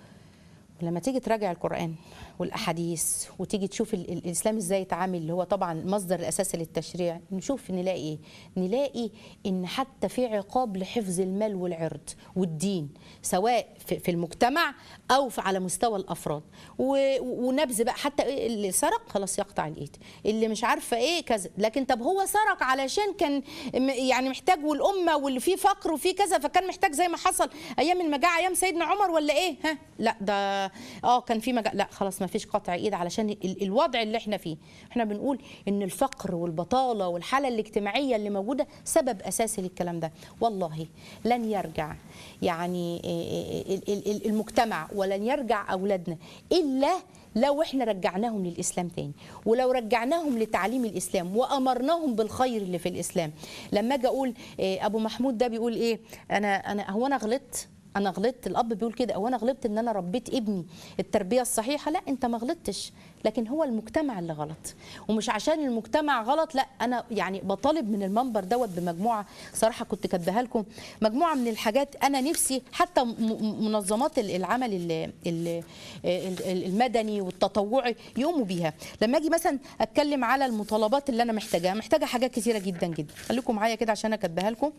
B: ولما تيجي تراجع القرآن والأحاديث وتيجي تشوف ال- ال- الإسلام إزاي يتعامل اللي هو طبعا المصدر الأساسي للتشريع نشوف نلاقي إيه؟ نلاقي إن حتى في عقاب لحفظ المال والعرض والدين سواء في في المجتمع أو في على مستوى الأفراد و- ونبذ بقى حتى إيه اللي سرق خلاص يقطع الإيد اللي مش عارفة إيه كذا لكن طب هو سرق علشان كان م- يعني محتاج والأمة واللي فيه فقر وفيه كذا فكان محتاج زي ما حصل أيام المجاعة أيام سيدنا عمر ولا إيه؟ ها لا ده اه كان في مجال لا خلاص ما فيش قطع ايد علشان ال- الوضع اللي احنا فيه احنا بنقول ان الفقر والبطاله والحاله الاجتماعيه اللي موجوده سبب اساسي للكلام ده والله لن يرجع يعني ال- ال- ال- المجتمع ولن يرجع اولادنا الا لو احنا رجعناهم للاسلام تاني ولو رجعناهم لتعليم الاسلام وامرناهم بالخير اللي في الاسلام لما اجي اقول إيه، ابو محمود ده بيقول ايه انا انا هو انا غلطت انا غلطت الاب بيقول كده هو انا غلطت ان انا ربيت ابني التربيه الصحيحه لا انت ما غلطتش لكن هو المجتمع اللي غلط ومش عشان المجتمع غلط لا انا يعني بطالب من المنبر دوت بمجموعه صراحه كنت كاتباها لكم مجموعه من الحاجات انا نفسي حتى م- م- منظمات ال- العمل ال- ال- ال- المدني والتطوعي يقوموا بيها لما اجي مثلا اتكلم على المطالبات اللي انا محتاجاها محتاجه حاجات كثيره جدا جدا خليكم معايا كده عشان انا كاتباها لكم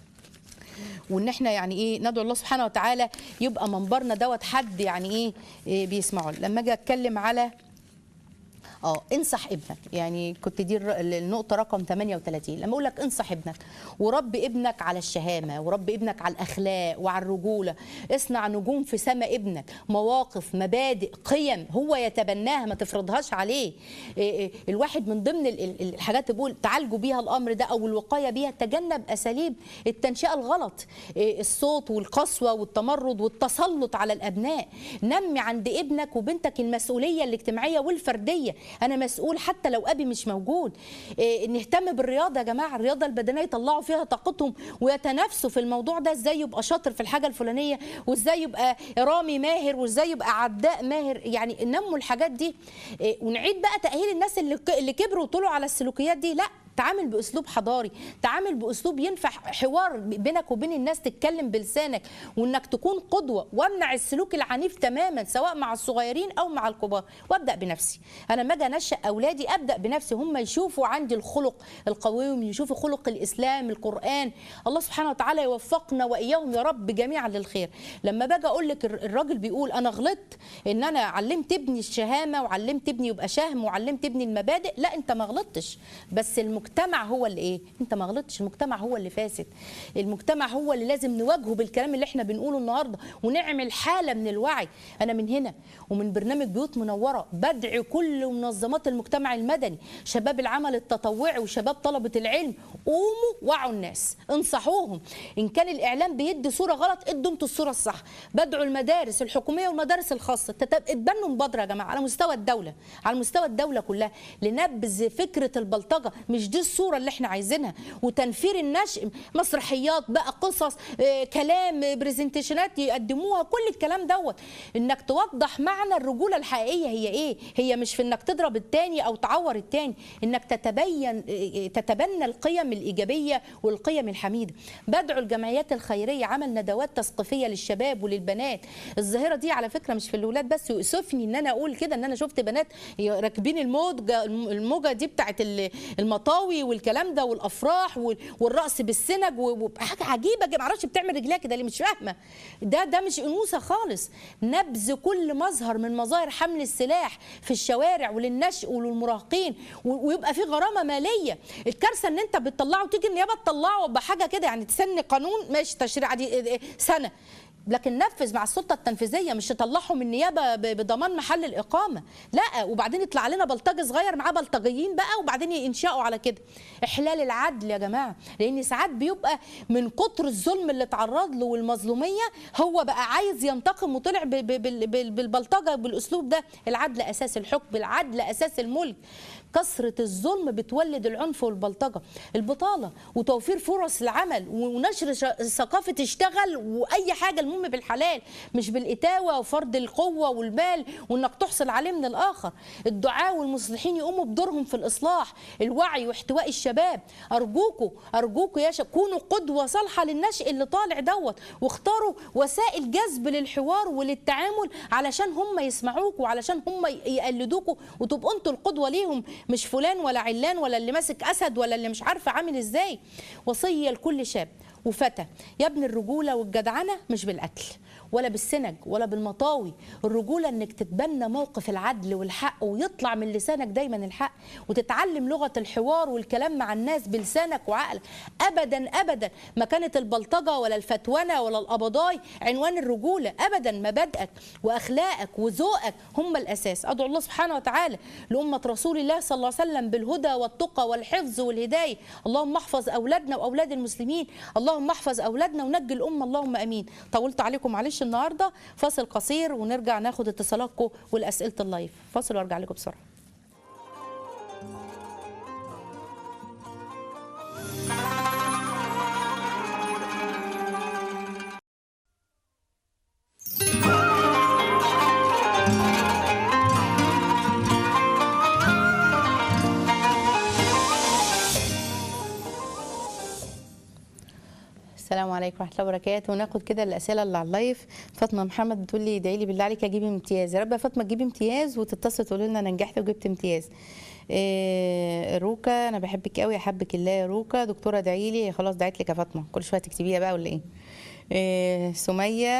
B: وان احنا يعني ايه ندعو الله سبحانه وتعالى يبقى منبرنا دوت حد يعني ايه, إيه بيسمعه لما اجي اتكلم على اه انصح ابنك يعني كنت دي الر- النقطه رقم 38 لما اقول لك انصح ابنك ورب ابنك على الشهامه ورب ابنك على الاخلاق وعلى الرجوله اصنع نجوم في سماء ابنك مواقف مبادئ قيم هو يتبناها ما تفرضهاش عليه إيه إيه الواحد من ضمن ال- ال- الحاجات اللي بقول تعالجوا بيها الامر ده او الوقايه بيها تجنب اساليب التنشئه الغلط إيه الصوت والقسوه والتمرد والتسلط على الابناء نمي عند ابنك وبنتك المسؤوليه الاجتماعيه والفرديه انا مسؤول حتى لو ابي مش موجود إيه نهتم بالرياضه يا جماعه الرياضه البدنيه يطلعوا فيها طاقتهم ويتنافسوا في الموضوع ده ازاي يبقى شاطر في الحاجه الفلانيه وازاي يبقى رامي ماهر وازاي يبقى عداء ماهر يعني نموا الحاجات دي إيه ونعيد بقى تاهيل الناس اللي اللي كبروا وطلعوا على السلوكيات دي لا تعامل باسلوب حضاري تعامل باسلوب ينفع حوار بينك وبين الناس تتكلم بلسانك وانك تكون قدوه وامنع السلوك العنيف تماما سواء مع الصغيرين او مع الكبار وابدا بنفسي انا لما اجي انشا اولادي ابدا بنفسي هم يشوفوا عندي الخلق القويم يشوفوا خلق الاسلام القران الله سبحانه وتعالى يوفقنا واياهم يا رب جميعا للخير لما باجي اقول لك الر- الراجل بيقول انا غلطت ان انا علمت ابني الشهامه وعلمت ابني يبقى شهم وعلمت ابني المبادئ لا انت ما غلطتش بس المجتمع هو اللي ايه انت ما غلطتش المجتمع هو اللي فاسد المجتمع هو اللي لازم نواجهه بالكلام اللي احنا بنقوله النهارده ونعمل حاله من الوعي انا من هنا ومن برنامج بيوت منوره بدعي كل منظمات المجتمع المدني شباب العمل التطوعي وشباب طلبه العلم قوموا وعوا الناس انصحوهم ان كان الاعلام بيدي صوره غلط ادوا انتوا الصوره الصح بدعوا المدارس الحكوميه والمدارس الخاصه تت- اتبنوا مبادره يا جماعه على مستوى الدوله على مستوى الدوله كلها لنبذ فكره البلطجه مش دي الصوره اللي احنا عايزينها وتنفير النشء مسرحيات بقى قصص آه، كلام آه، برزنتيشنات يقدموها كل الكلام دوت انك توضح معنى الرجوله الحقيقيه هي ايه هي مش في انك تضرب التاني او تعور التاني انك تتبين آه، تتبنى القيم الايجابيه والقيم الحميده بدعو الجمعيات الخيريه عمل ندوات تثقيفيه للشباب وللبنات الظاهره دي على فكره مش في الاولاد بس يؤسفني ان انا اقول كده ان انا شفت بنات راكبين الموجه الموجه دي بتاعت ال- المطاوي والكلام ده والافراح وال- والرقص بالسنج و- وحاجه عجيبه ما اعرفش بتعمل رجليها كده ليه مش فاهمه ده ده مش انوثه خالص نبذ كل مظهر من مظاهر حمل السلاح في الشوارع وللنشء وللمراهقين و- ويبقى في غرامه ماليه الكارثه ان انت بتطلعه تيجي النيابه تطلعه بحاجه كده يعني تسن قانون ماشي تشريع دي سنه لكن نفذ مع السلطه التنفيذيه مش تطلعهم من النيابه ب- بضمان محل الاقامه لا وبعدين يطلع لنا بلطجي صغير معاه بلطجيين بقى وبعدين ينشأوا على كده احلال العدل يا جماعه لان ساعات بيبقى من كتر الظلم اللي اتعرض له والمظلوميه هو بقى عايز ينتقم وطلع ب- ب- بال- بال- بالبلطجه بالاسلوب ده العدل اساس الحكم العدل اساس الملك كثرة الظلم بتولد العنف والبلطجة البطالة وتوفير فرص العمل ونشر ش- ثقافة اشتغل وأي حاجة المهم بالحلال مش بالإتاوة وفرض القوة والمال وإنك تحصل عليه من الآخر الدعاء والمصلحين يقوموا بدورهم في الإصلاح الوعي واحتواء الشباب أرجوكوا أرجوكوا يا شباب كونوا قدوة صالحة للنشء اللي طالع دوت واختاروا وسائل جذب للحوار وللتعامل علشان هم يسمعوكوا وعلشان هم ي- يقلدوكوا وتبقوا انتوا القدوة ليهم مش فلان ولا علان ولا اللي ماسك أسد ولا اللي مش عارفة عامل إزاي وصية لكل شاب وفتى يا ابن الرجولة والجدعنة مش بالقتل ولا بالسنج ولا بالمطاوي الرجولة انك تتبنى موقف العدل والحق ويطلع من لسانك دايما الحق وتتعلم لغة الحوار والكلام مع الناس بلسانك وعقلك ابدا ابدا ما كانت البلطجة ولا الفتونة ولا القبضاي عنوان الرجولة ابدا مبادئك واخلاقك وذوقك هم الاساس ادعو الله سبحانه وتعالى لأمة رسول الله صلى الله عليه وسلم بالهدى والتقى والحفظ والهداية اللهم احفظ اولادنا واولاد المسلمين اللهم احفظ اولادنا ونجي الامه اللهم امين طولت عليكم معلش النهارده فاصل قصير ونرجع ناخد اتصالاتكم والاسئله اللايف فاصل وارجع لكم بسرعه السلام عليكم ورحمه الله وبركاته وناخد كده الاسئله اللي على اللايف فاطمه محمد بتقول لي ادعي لي بالله عليك اجيب امتياز يا رب يا فاطمه تجيبي امتياز وتتصل تقول لنا انا نجحت وجبت امتياز إيه روكا انا بحبك قوي احبك الله يا روكا دكتوره ادعي لي خلاص دعيت لك يا فاطمه كل شويه تكتبيها بقى ولا ايه, إيه سميه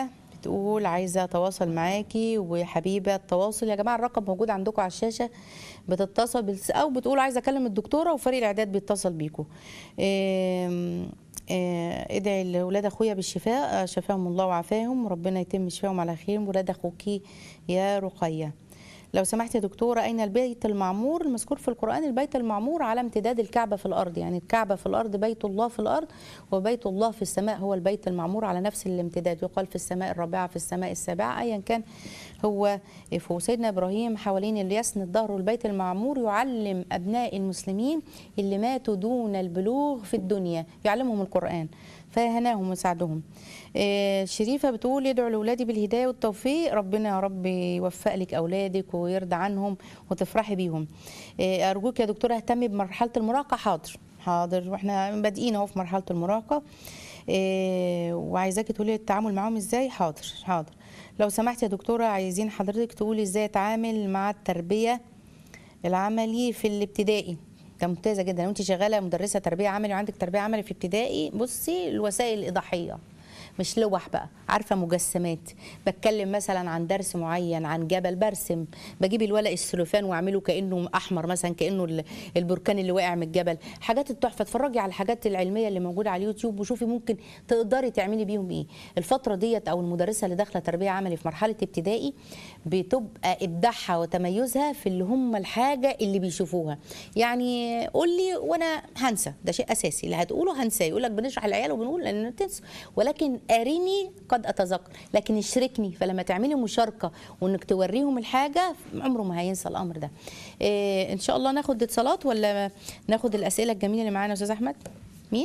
B: بتقول عايزه اتواصل معاكي وحبيبه التواصل يا جماعه الرقم موجود عندكم على الشاشه بتتصل بس او بتقول عايزه اكلم الدكتوره وفريق الاعداد بيتصل بيكم آم، آه، ادعي لاولاد اخويا بالشفاء آه، شفاهم الله وعافاهم وربنا يتم شفاهم على خير ولاد اخوكي يا رقيه لو سمحت يا دكتورة أين البيت المعمور المذكور في القرآن البيت المعمور على امتداد الكعبة في الأرض يعني الكعبة في الأرض بيت الله في الأرض وبيت الله في السماء هو البيت المعمور على نفس الامتداد يقال في السماء الرابعة في السماء السابعة أيا كان هو فهو سيدنا إبراهيم حوالين اللي يسند ظهره البيت المعمور يعلم أبناء المسلمين اللي ماتوا دون البلوغ في الدنيا يعلمهم القرآن فهناهم وساعدهم آه، شريفه بتقول يدعو لاولادي بالهدايه والتوفيق ربنا يا رب يوفق لك اولادك ويرضى عنهم وتفرحي بيهم آه، ارجوك يا دكتوره اهتمي بمرحله المراهقه حاضر حاضر واحنا بادئين اهو في مرحله المراهقه آه، وعايزاكي تقولي التعامل معاهم ازاي حاضر حاضر لو سمحت يا دكتوره عايزين حضرتك تقولي ازاي اتعامل مع التربيه العملي في الابتدائي ده ممتازه جدا لو انت شغاله مدرسه تربيه عملي وعندك تربيه عملي في ابتدائي بصي الوسائل الايضاحيه مش لوح بقى عارفه مجسمات بتكلم مثلا عن درس معين عن جبل برسم بجيب الورق السلوفان واعمله كانه احمر مثلا كانه ال- البركان اللي واقع من الجبل حاجات التحفه اتفرجي على الحاجات العلميه اللي موجوده على اليوتيوب وشوفي ممكن تقدري تعملي بيهم ايه الفتره ديت او المدرسه اللي داخله تربيه عملي في مرحله ابتدائي بتبقى ابداعها وتميزها في اللي هم الحاجه اللي بيشوفوها يعني قول لي وانا هنسى ده شيء اساسي اللي هتقوله هنساه يقول لك بنشرح العيال وبنقول لان تنسى ولكن اريني قد اتذكر لكن اشركني فلما تعملي مشاركه وانك توريهم الحاجه عمره ما هينسى الامر ده إيه ان شاء الله ناخد اتصالات ولا ناخد الاسئله الجميله اللي معانا يا استاذ احمد مين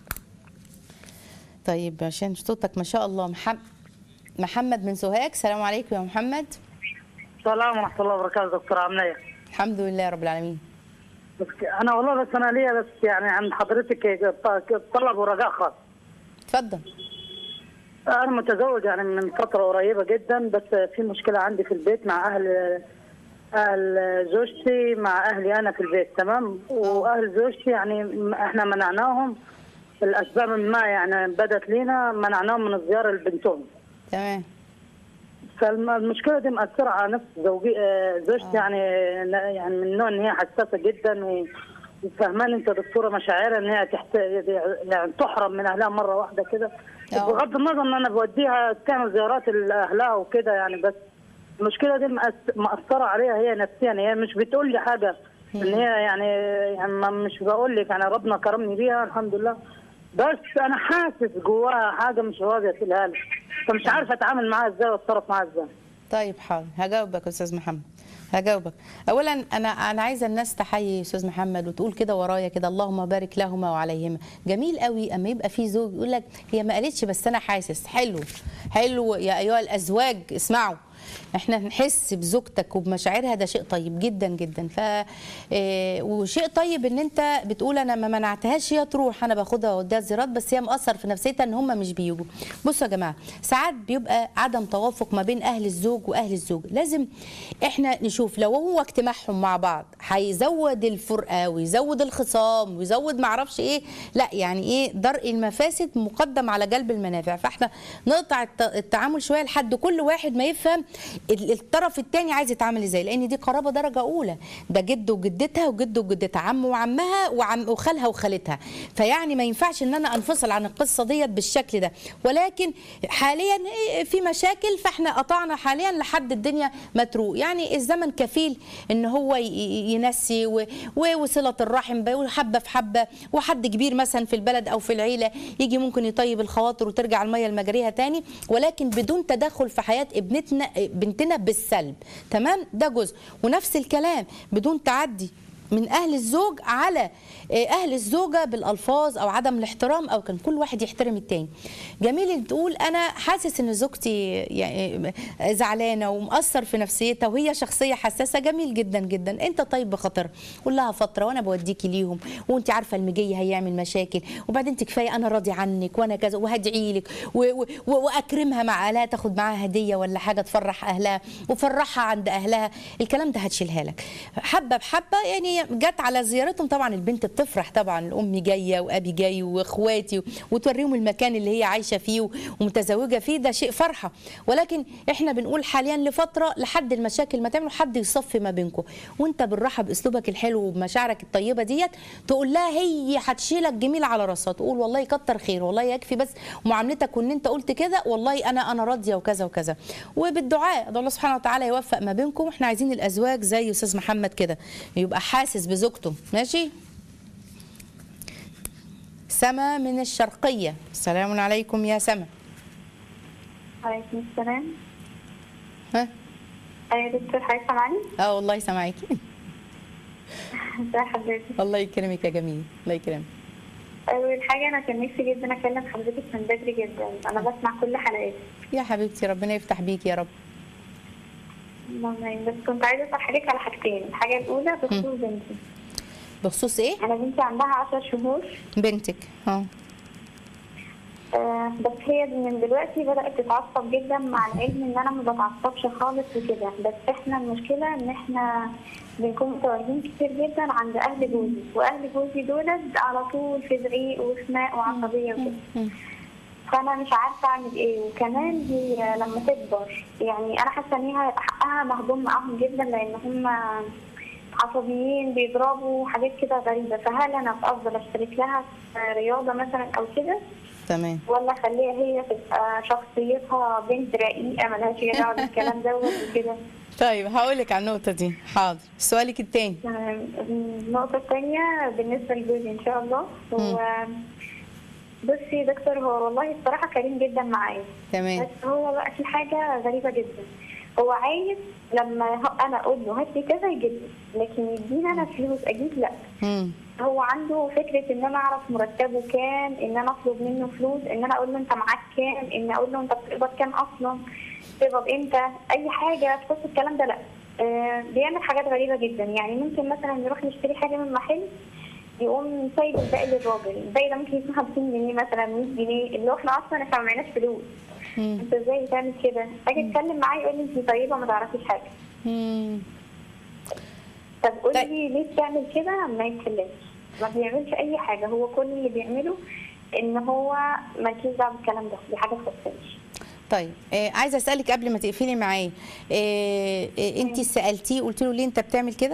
B: طيب عشان صوتك ما شاء الله محمد محمد من سوهاج السلام عليكم يا محمد
C: السلام ورحمة الله وبركاته دكتور عمنية
B: الحمد لله رب العالمين
C: بس أنا والله بس أنا ليا بس يعني عند حضرتك طلب ورجاء خاص
B: اتفضل
C: أنا متزوج يعني من فترة قريبة جدا بس في مشكلة عندي في البيت مع أهل أهل زوجتي مع أهلي أنا في البيت تمام وأهل زوجتي يعني م- إحنا منعناهم الأسباب ما يعني بدت لينا منعناهم من الزيارة لبنتهم
B: تمام
C: فالمشكله دي مأثره على نفس زوجي آه، زوجتي يعني يعني من النوع ان هي حساسه جدا و- وفهمان انت دكتوره مشاعرها ان هي تحت يعني تحرم من اهلها مره واحده كده
B: آه.
C: بغض النظر ان انا بوديها تعمل زيارات لاهلها وكده يعني بس المشكله دي مأس- مأثره عليها هي نفسيا هي مش بتقول لي حاجه ان هي يعني يعني ما- مش بقول لك يعني ربنا كرمني بيها الحمد لله بس انا حاسس جواها حاجه مش راضيه تقولها لي فمش عارفه اتعامل معاها ازاي واتصرف معاها ازاي
B: طيب حاضر هجاوبك يا استاذ محمد هجاوبك اولا انا انا عايزه الناس تحيي استاذ محمد وتقول كده ورايا كده اللهم بارك لهما وعليهما جميل قوي اما يبقى في زوج يقول لك هي ما قالتش بس انا حاسس حلو حلو يا ايها الازواج اسمعوا احنا نحس بزوجتك وبمشاعرها ده شيء طيب جدا جدا ف إيه، وشيء طيب ان انت بتقول انا ما منعتهاش هي تروح انا باخدها واوديها زيارات بس هي مأثر في نفسيتها ان هم مش بيجوا بصوا يا جماعه ساعات بيبقى عدم توافق ما بين اهل الزوج واهل الزوج لازم احنا نشوف لو هو اجتماعهم مع بعض هيزود الفرقه ويزود الخصام ويزود معرفش ايه لا يعني ايه درء المفاسد مقدم على جلب المنافع فاحنا نقطع الت- التعامل شويه لحد كل واحد ما يفهم ال- الطرف الثاني عايز يتعامل ازاي لان دي قرابه درجه اولى ده جد وجدتها وجد وجدتها عم وعمها وعم وخالها وخالتها فيعني ما ينفعش ان انا انفصل عن القصه ديت بالشكل ده ولكن حاليا إيه في مشاكل فاحنا قطعنا حاليا لحد الدنيا ما تروق يعني الزمن كفيل ان هو ي- ي- ينسي و- و- وصله الرحم بقى حبه في حبه وحد كبير مثلا في البلد او في العيله يجي ممكن يطيب الخواطر وترجع الميه لمجاريها تاني ولكن بدون تدخل في حياه ابنتنا بنتنا بالسلب تمام ده جزء ونفس الكلام بدون تعدي من اهل الزوج على آه، اهل الزوجه بالالفاظ او عدم الاحترام او كان كل واحد يحترم التاني جميل اللي تقول انا حاسس ان زوجتي يعني آه، زعلانه ومأثر في نفسيتها وهي شخصيه حساسه جميل جدا جدا انت طيب بخاطرها قول لها فتره وانا بوديكي ليهم وانت عارفه المجيه هيعمل مشاكل وبعدين انت كفايه انا راضي عنك وانا كذا وهدعي لك و- و- و- واكرمها مع اهلها تاخد معاها هديه ولا حاجه تفرح اهلها وفرحها عند اهلها الكلام ده هتشيلها لك حبه بحبه يعني هي جت على زيارتهم طبعا البنت بتفرح طبعا الام جايه وابي جاي واخواتي وتوريهم المكان اللي هي عايشه فيه ومتزوجه فيه ده شيء فرحه ولكن احنا بنقول حاليا لفتره لحد المشاكل ما تعملوا حد يصفي ما بينكم وانت بالراحه باسلوبك الحلو وبمشاعرك الطيبه ديت تقول لها هي هتشيلك جميل على راسها تقول والله كتر خير والله يكفي بس معاملتك وان انت قلت كده والله انا انا راضيه وكذا وكذا وبالدعاء ده الله سبحانه وتعالى يوفق ما بينكم احنا عايزين الازواج زي استاذ محمد كده يبقى حاسس بزوجته ماشي سما من الشرقيه السلام عليكم يا سما
D: عليكم السلام
B: ها
D: أيوة يا دكتور حضرتك سامعني؟
B: اه والله سامعاكي
D: ازي حضرتك؟
B: الله يكرمك يا جميل الله يكرمك
D: أول حاجة أنا كان نفسي جدا أكلم حضرتك من بدري جدا أنا بسمع كل حلقاتك
B: يا حبيبتي ربنا يفتح بيك يا رب
D: اللهم آمين. بس كنت عايزة أسأل حضرتك على حاجتين الحاجة الأولى بخصوص بنتي
B: بخصوص ايه
D: أنا بنتي عندها عشر شهور
B: بنتك اه
D: آه بس هي من دلوقتي بدأت تتعصب جدا مع العلم إن أنا ما بتعصبش خالص وكده بس إحنا المشكلة إن إحنا بنكون متواجدين كتير جدا عند أهل جوزي وأهل جوزي دولت على طول في زعيق وخناق وعصبية وكده
B: مم.
D: فانا مش عارفه اعمل ايه وكمان هي لما تكبر يعني انا حاسه ان هي حقها مهضوم معاهم جدا لان هم عصبيين بيضربوا حاجات كده غريبه فهل انا افضل اشترك لها في رياضه مثلا او كده
B: تمام
D: ولا اخليها هي تبقى شخصيتها بنت رقيقه ملهاش دعوه بالكلام دوت وكده
B: طيب هقول لك على النقطه دي حاضر سؤالك التاني
D: تمام. النقطة الثانية بالنسبة لجوزي إن شاء الله هو بصي يا دكتور هو والله الصراحة كريم جدا معايا
B: تمام
D: بس هو بقى في حاجة غريبة جدا هو عايز لما ه- أنا أقول له هات لي كذا يجيب لي لكن يديني أنا فلوس أجيب لا
B: مم.
D: هو عنده فكرة إن أنا أعرف مرتبه كام إن أنا أطلب منه فلوس إن أنا أقول له أنت معاك كام إن أقول له أنت بتقبض كام أصلا بتقبض إمتى أي حاجة تخص الكلام ده لأ آه بيعمل حاجات غريبة جدا يعني ممكن مثلا نروح نشتري حاجة من محل يقوم سايب الباقي للراجل الباقي ده ممكن يكون 50 جنيه مثلا 100 جنيه اللي هو احنا اصلا احنا ما معناش فلوس
B: مم.
D: انت ازاي تعمل كده اجي اتكلم معاه يقول لي انت طيبه ما تعرفيش حاجه
B: مم.
D: طب قولي
B: طيب.
D: لي ليه بتعمل كده ما يتكلمش ما بيعملش اي حاجه هو كل اللي بيعمله ان هو مالكيش دعوه بالكلام ده دي حاجه تخصنيش
B: طيب آه عايزه اسالك قبل ما تقفلي معايا آه آه انت سالتيه قلت له ليه انت بتعمل كده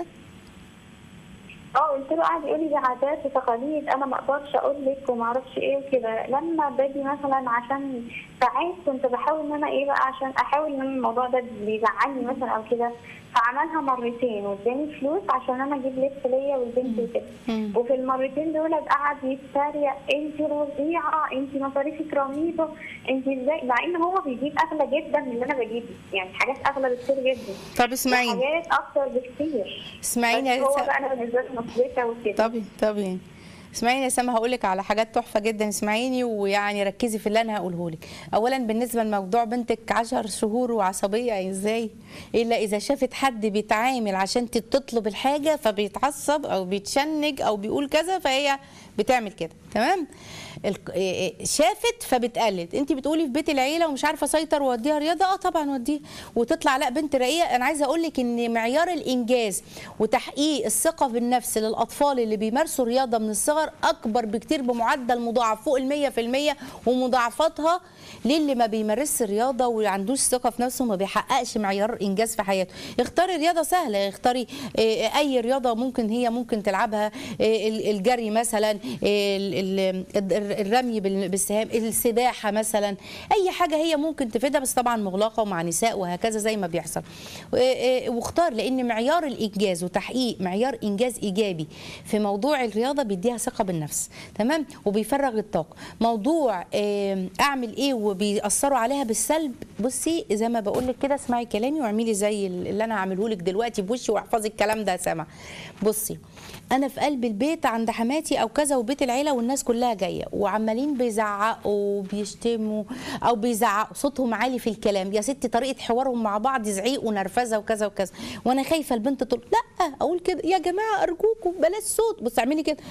D: اه قلت له قاعد يقول لي دي عادات وتقاليد انا ما اقدرش اقول لك وما اعرفش ايه وكده لما باجي مثلا عشان ساعات كنت بحاول ان انا ايه بقى عشان احاول ان الموضوع ده بيزعلني مثلا او كده فعملها مرتين واداني فلوس عشان انا اجيب لبس ليا والبنت وكده
B: مم.
D: وفي المرتين دول قعد يتريق انت رضيعه انت مصاريفك رهيبه انت ازاي مع ان هو بيجيب اغلى جدا من اللي انا بجيبه يعني حاجات اغلى بكتير جدا
B: طب اسمعيني
D: وحاجات اكتر بكتير
B: اسمعيني
D: بس
B: يا
D: هو
B: سا-
D: بقى انا بالنسبه لي مثبته وكده
B: طبي طبي اسمعيني يا سما هقول لك على حاجات تحفه جدا اسمعيني ويعني ركزي في اللي انا هقوله لك اولا بالنسبه لموضوع بنتك 10 شهور وعصبيه ازاي الا اذا شافت حد بيتعامل عشان تطلب الحاجه فبيتعصب او بيتشنج او بيقول كذا فهي بتعمل كده تمام الق- إيه إيه شافت فبتقلد انت بتقولي في بيت العيله ومش عارفه اسيطر واوديها رياضه اه طبعا وديها وتطلع لا بنت رقيقه انا عايزه اقول لك ان معيار الانجاز وتحقيق الثقه بالنفس للاطفال اللي بيمارسوا رياضه من الصغر اكبر بكتير بمعدل مضاعف فوق ال 100% ومضاعفاتها للي ما بيمارسش الرياضه وما عندوش ثقه في نفسه وما بيحققش معيار انجاز في حياته اختاري رياضه سهله اختاري آه، اي رياضه ممكن هي ممكن تلعبها آه، ال- الجري مثلا آه، ال- ال- الرمي بال- بالسهام السباحه مثلا اي حاجه هي ممكن تفيدها بس طبعا مغلقه ومع نساء وهكذا زي ما بيحصل و- آه، واختار لان معيار الانجاز وتحقيق معيار انجاز ايجابي في موضوع الرياضه بيديها ثقه بالنفس تمام وبيفرغ الطاقه موضوع آه، اعمل ايه وبيأثروا عليها بالسلب بصي زي ما بقول لك كده اسمعي كلامي واعملي زي اللي انا هعمله لك دلوقتي بوشي واحفظي الكلام ده يا سما بصي انا في قلب البيت عند حماتي او كذا وبيت العيله والناس كلها جايه وعمالين بيزعقوا وبيشتموا او بيزعقوا صوتهم عالي في الكلام يا ستي طريقه حوارهم مع بعض زعيق ونرفزه وكذا وكذا وانا خايفه البنت تقول لا اقول كده يا جماعه ارجوكم بلاش صوت بص اعملي كده كده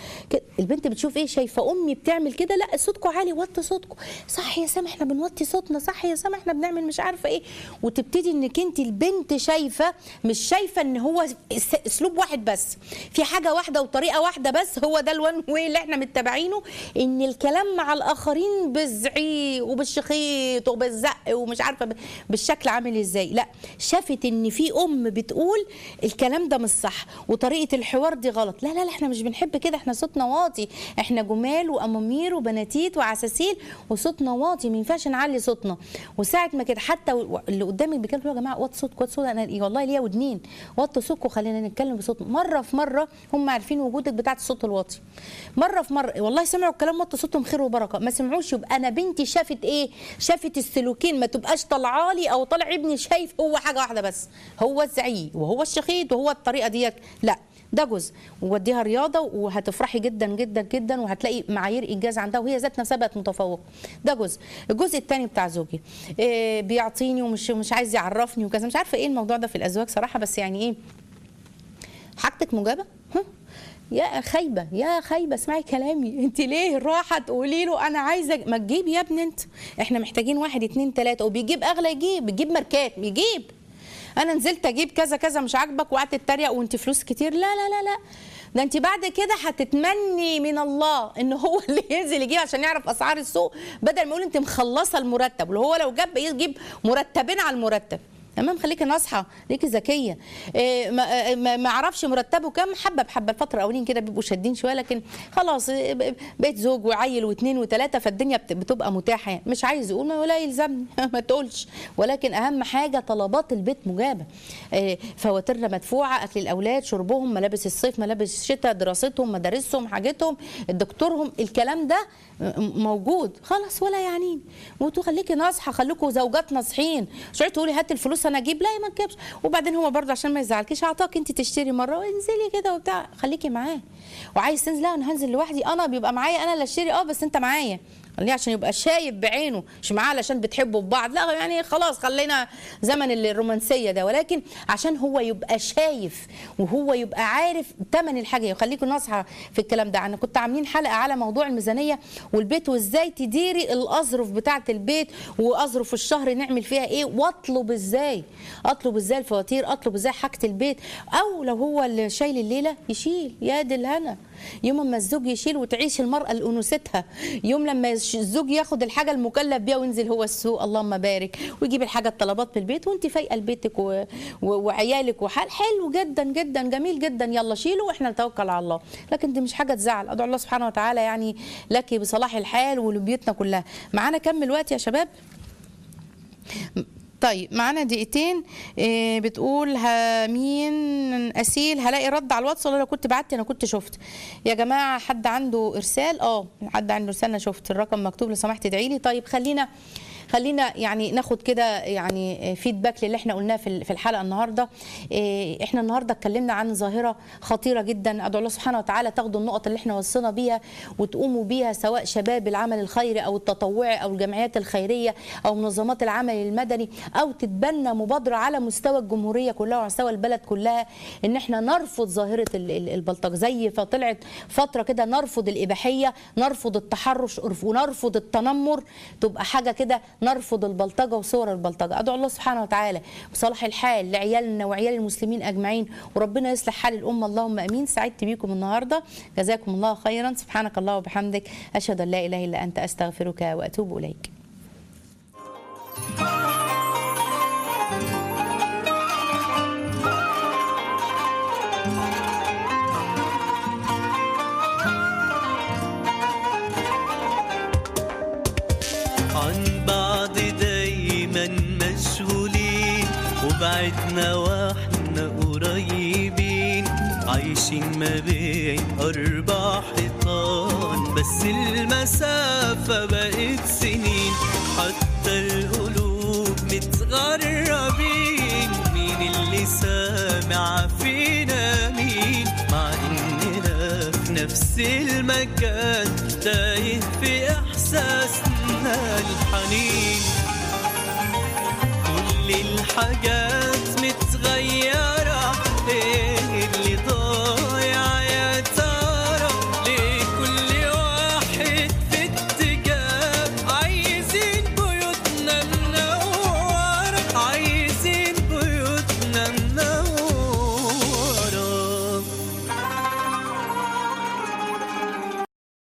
B: البنت بتشوف ايه شايفه امي بتعمل كده لا صوتكم عالي وطي صوتكم صح يا سما احنا بنوطي صوتنا صح يا سما احنا بنعمل مش عارفه ايه وتبتدي انك انت البنت شايفه مش شايفه ان هو اس- اسلوب واحد بس في حاجه واحده وطريقه واحده بس هو ده الوان واي اللي احنا متبعينه ان الكلام مع الاخرين بالزعيق وبالشخيط وبالزق ومش عارفه ب- بالشكل عامل ازاي لا شافت ان في ام بتقول الكلام ده مش صح وطريقه الحوار دي غلط لا لا لا احنا مش بنحب كده احنا صوتنا واطي احنا جمال وامامير وبناتيت وعساسيل وصوتنا واطي ما ينفعش نعلي صوتنا وساعه ما كده حتى و- اللي قدامك بيتكلم يا جماعه وطي صوتكم وطي صوت انا والله ليا ودنين وطي صوتكم خلينا نتكلم بصوت مره في مره هم عارفين وجودك بتاعه الصوت الواطي مره في مره والله سمعوا الكلام وطي صوتهم خير وبركه ما سمعوش يبقى انا بنتي شافت ايه شافت السلوكين ما تبقاش طالعه لي او طالع ابني شايف هو حاجه واحده بس هو الزعيق وهو الشخيط وهو الطريقه ديت لا ده جزء ووديها رياضه وهتفرحي جدا جدا جدا وهتلاقي معايير انجاز عندها وهي ذات نفسها بقت متفوقه ده جزء الجزء الثاني بتاع زوجي إيه بيعطيني ومش مش عايز يعرفني وكذا مش عارفه ايه الموضوع ده في الازواج صراحه بس يعني ايه حاجتك مجابه ها؟ يا خايبه يا خايبه اسمعي كلامي انت ليه راحه تقولي له انا عايزه ما تجيب يا ابني انت احنا محتاجين واحد اتنين تلاته وبيجيب اغلى يجيب بيجيب ماركات بيجيب انا نزلت اجيب كذا كذا مش عاجبك وقعدت تتريق وانت فلوس كتير لا لا لا لا ده انت بعد كده هتتمني من الله ان هو اللي ينزل يجيب عشان يعرف اسعار السوق بدل ما يقول انت مخلصه المرتب اللي هو لو جاب يجيب مرتبين على المرتب تمام خليكي ناصحه ليكي ذكيه إيه ما, آه، ما ما اعرفش مرتبه كام حبه بحبه الفتره الاولين كده بيبقوا شادين شويه لكن خلاص آه، ب- بقيت زوج وعيل واثنين وثلاثه فالدنيا بت- بتبقى متاحه يعني. مش عايز يقول ما ولا يلزمني ما تقولش ولكن اهم حاجه طلبات البيت مجابه إيه فواتيرنا مدفوعه اكل الاولاد شربهم ملابس الصيف ملابس الشتاء دراستهم مدارسهم حاجتهم دكتورهم الكلام ده م- موجود خلاص ولا يعنيني وانتوا خليكي ناصحه خليكوا زوجات ناصحين مش تقعدي تقولي هات الفلوس انا اجيب لا ما تجيبش وبعدين هو برضه عشان ما يزعلكيش اعطاك انت تشتري مره وانزلي كده وبتاع خليكي معاه وعايز تنزل لا انا هنزل لوحدي انا بيبقى معايا انا اللي اشتري اه بس انت معايا ليه عشان يبقى شايف بعينه مش معاه علشان بتحبوا ببعض لا يعني خلاص خلينا زمن الرومانسيه ده ولكن عشان هو يبقى شايف وهو يبقى عارف ثمن الحاجه وخليكم ناصحه في الكلام ده انا كنت عاملين حلقه على موضوع الميزانيه والبيت وازاي تديري الاظرف بتاعه البيت واظرف الشهر نعمل فيها ايه واطلب ازاي اطلب ازاي الفواتير اطلب ازاي حاجه البيت او لو هو اللي شايل الليله يشيل يا دي الهنا يوم ما الزوج يشيل وتعيش المراه لانوثتها يوم لما يش- الزوج ياخد الحاجه المكلف بيها وينزل هو السوق اللهم بارك ويجيب الحاجه الطلبات في البيت وانت فايقه لبيتك و... و... وعيالك وحال حلو جدا جدا جميل جدا يلا شيلوا واحنا نتوكل على الله لكن دي مش حاجه تزعل ادعو الله سبحانه وتعالى يعني لك بصلاح الحال ولبيوتنا كلها معانا كم الوقت يا شباب طيب معانا دقيقتين إيه بتقول ها مين اسيل هلاقي رد على الواتس ولا لو كنت بعت انا كنت شفت يا جماعه حد عنده ارسال اه حد عنده ارسال انا شفت الرقم مكتوب لو سمحت ادعي لي طيب خلينا خلينا يعني ناخد كده يعني فيدباك للي احنا قلناه في في الحلقه النهارده إيه، احنا النهارده اتكلمنا عن ظاهره خطيره جدا ادعو الله سبحانه وتعالى تاخدوا النقط اللي احنا وصينا بيها وتقوموا بيها سواء شباب العمل الخيري او التطوعي او الجمعيات الخيريه او منظمات العمل المدني او تتبنى مبادره على مستوى الجمهوريه كلها وعلى مستوى البلد كلها ان احنا نرفض ظاهره ال- ال- البلطجه زي فطلعت فتره كده نرفض الاباحيه نرفض التحرش ونرفض التنمر تبقى حاجه كده نرفض البلطجه وصور البلطجه ادعو الله سبحانه وتعالى بصلاح الحال لعيالنا وعيال المسلمين اجمعين وربنا يصلح حال الامه اللهم امين سعدت بيكم النهارده جزاكم الله خيرا سبحانك الله وبحمدك اشهد ان لا اله الا انت استغفرك واتوب اليك
A: عن بعض دايما مشغولين وبعدنا واحنا قريبين عايشين ما بين أربع حيطان بس المسافة بقت سنين حتى القلوب متغربين مين اللي سامع فينا مين مع إننا في نفس المكان تايه في إحساسنا الحنين كل الحاجات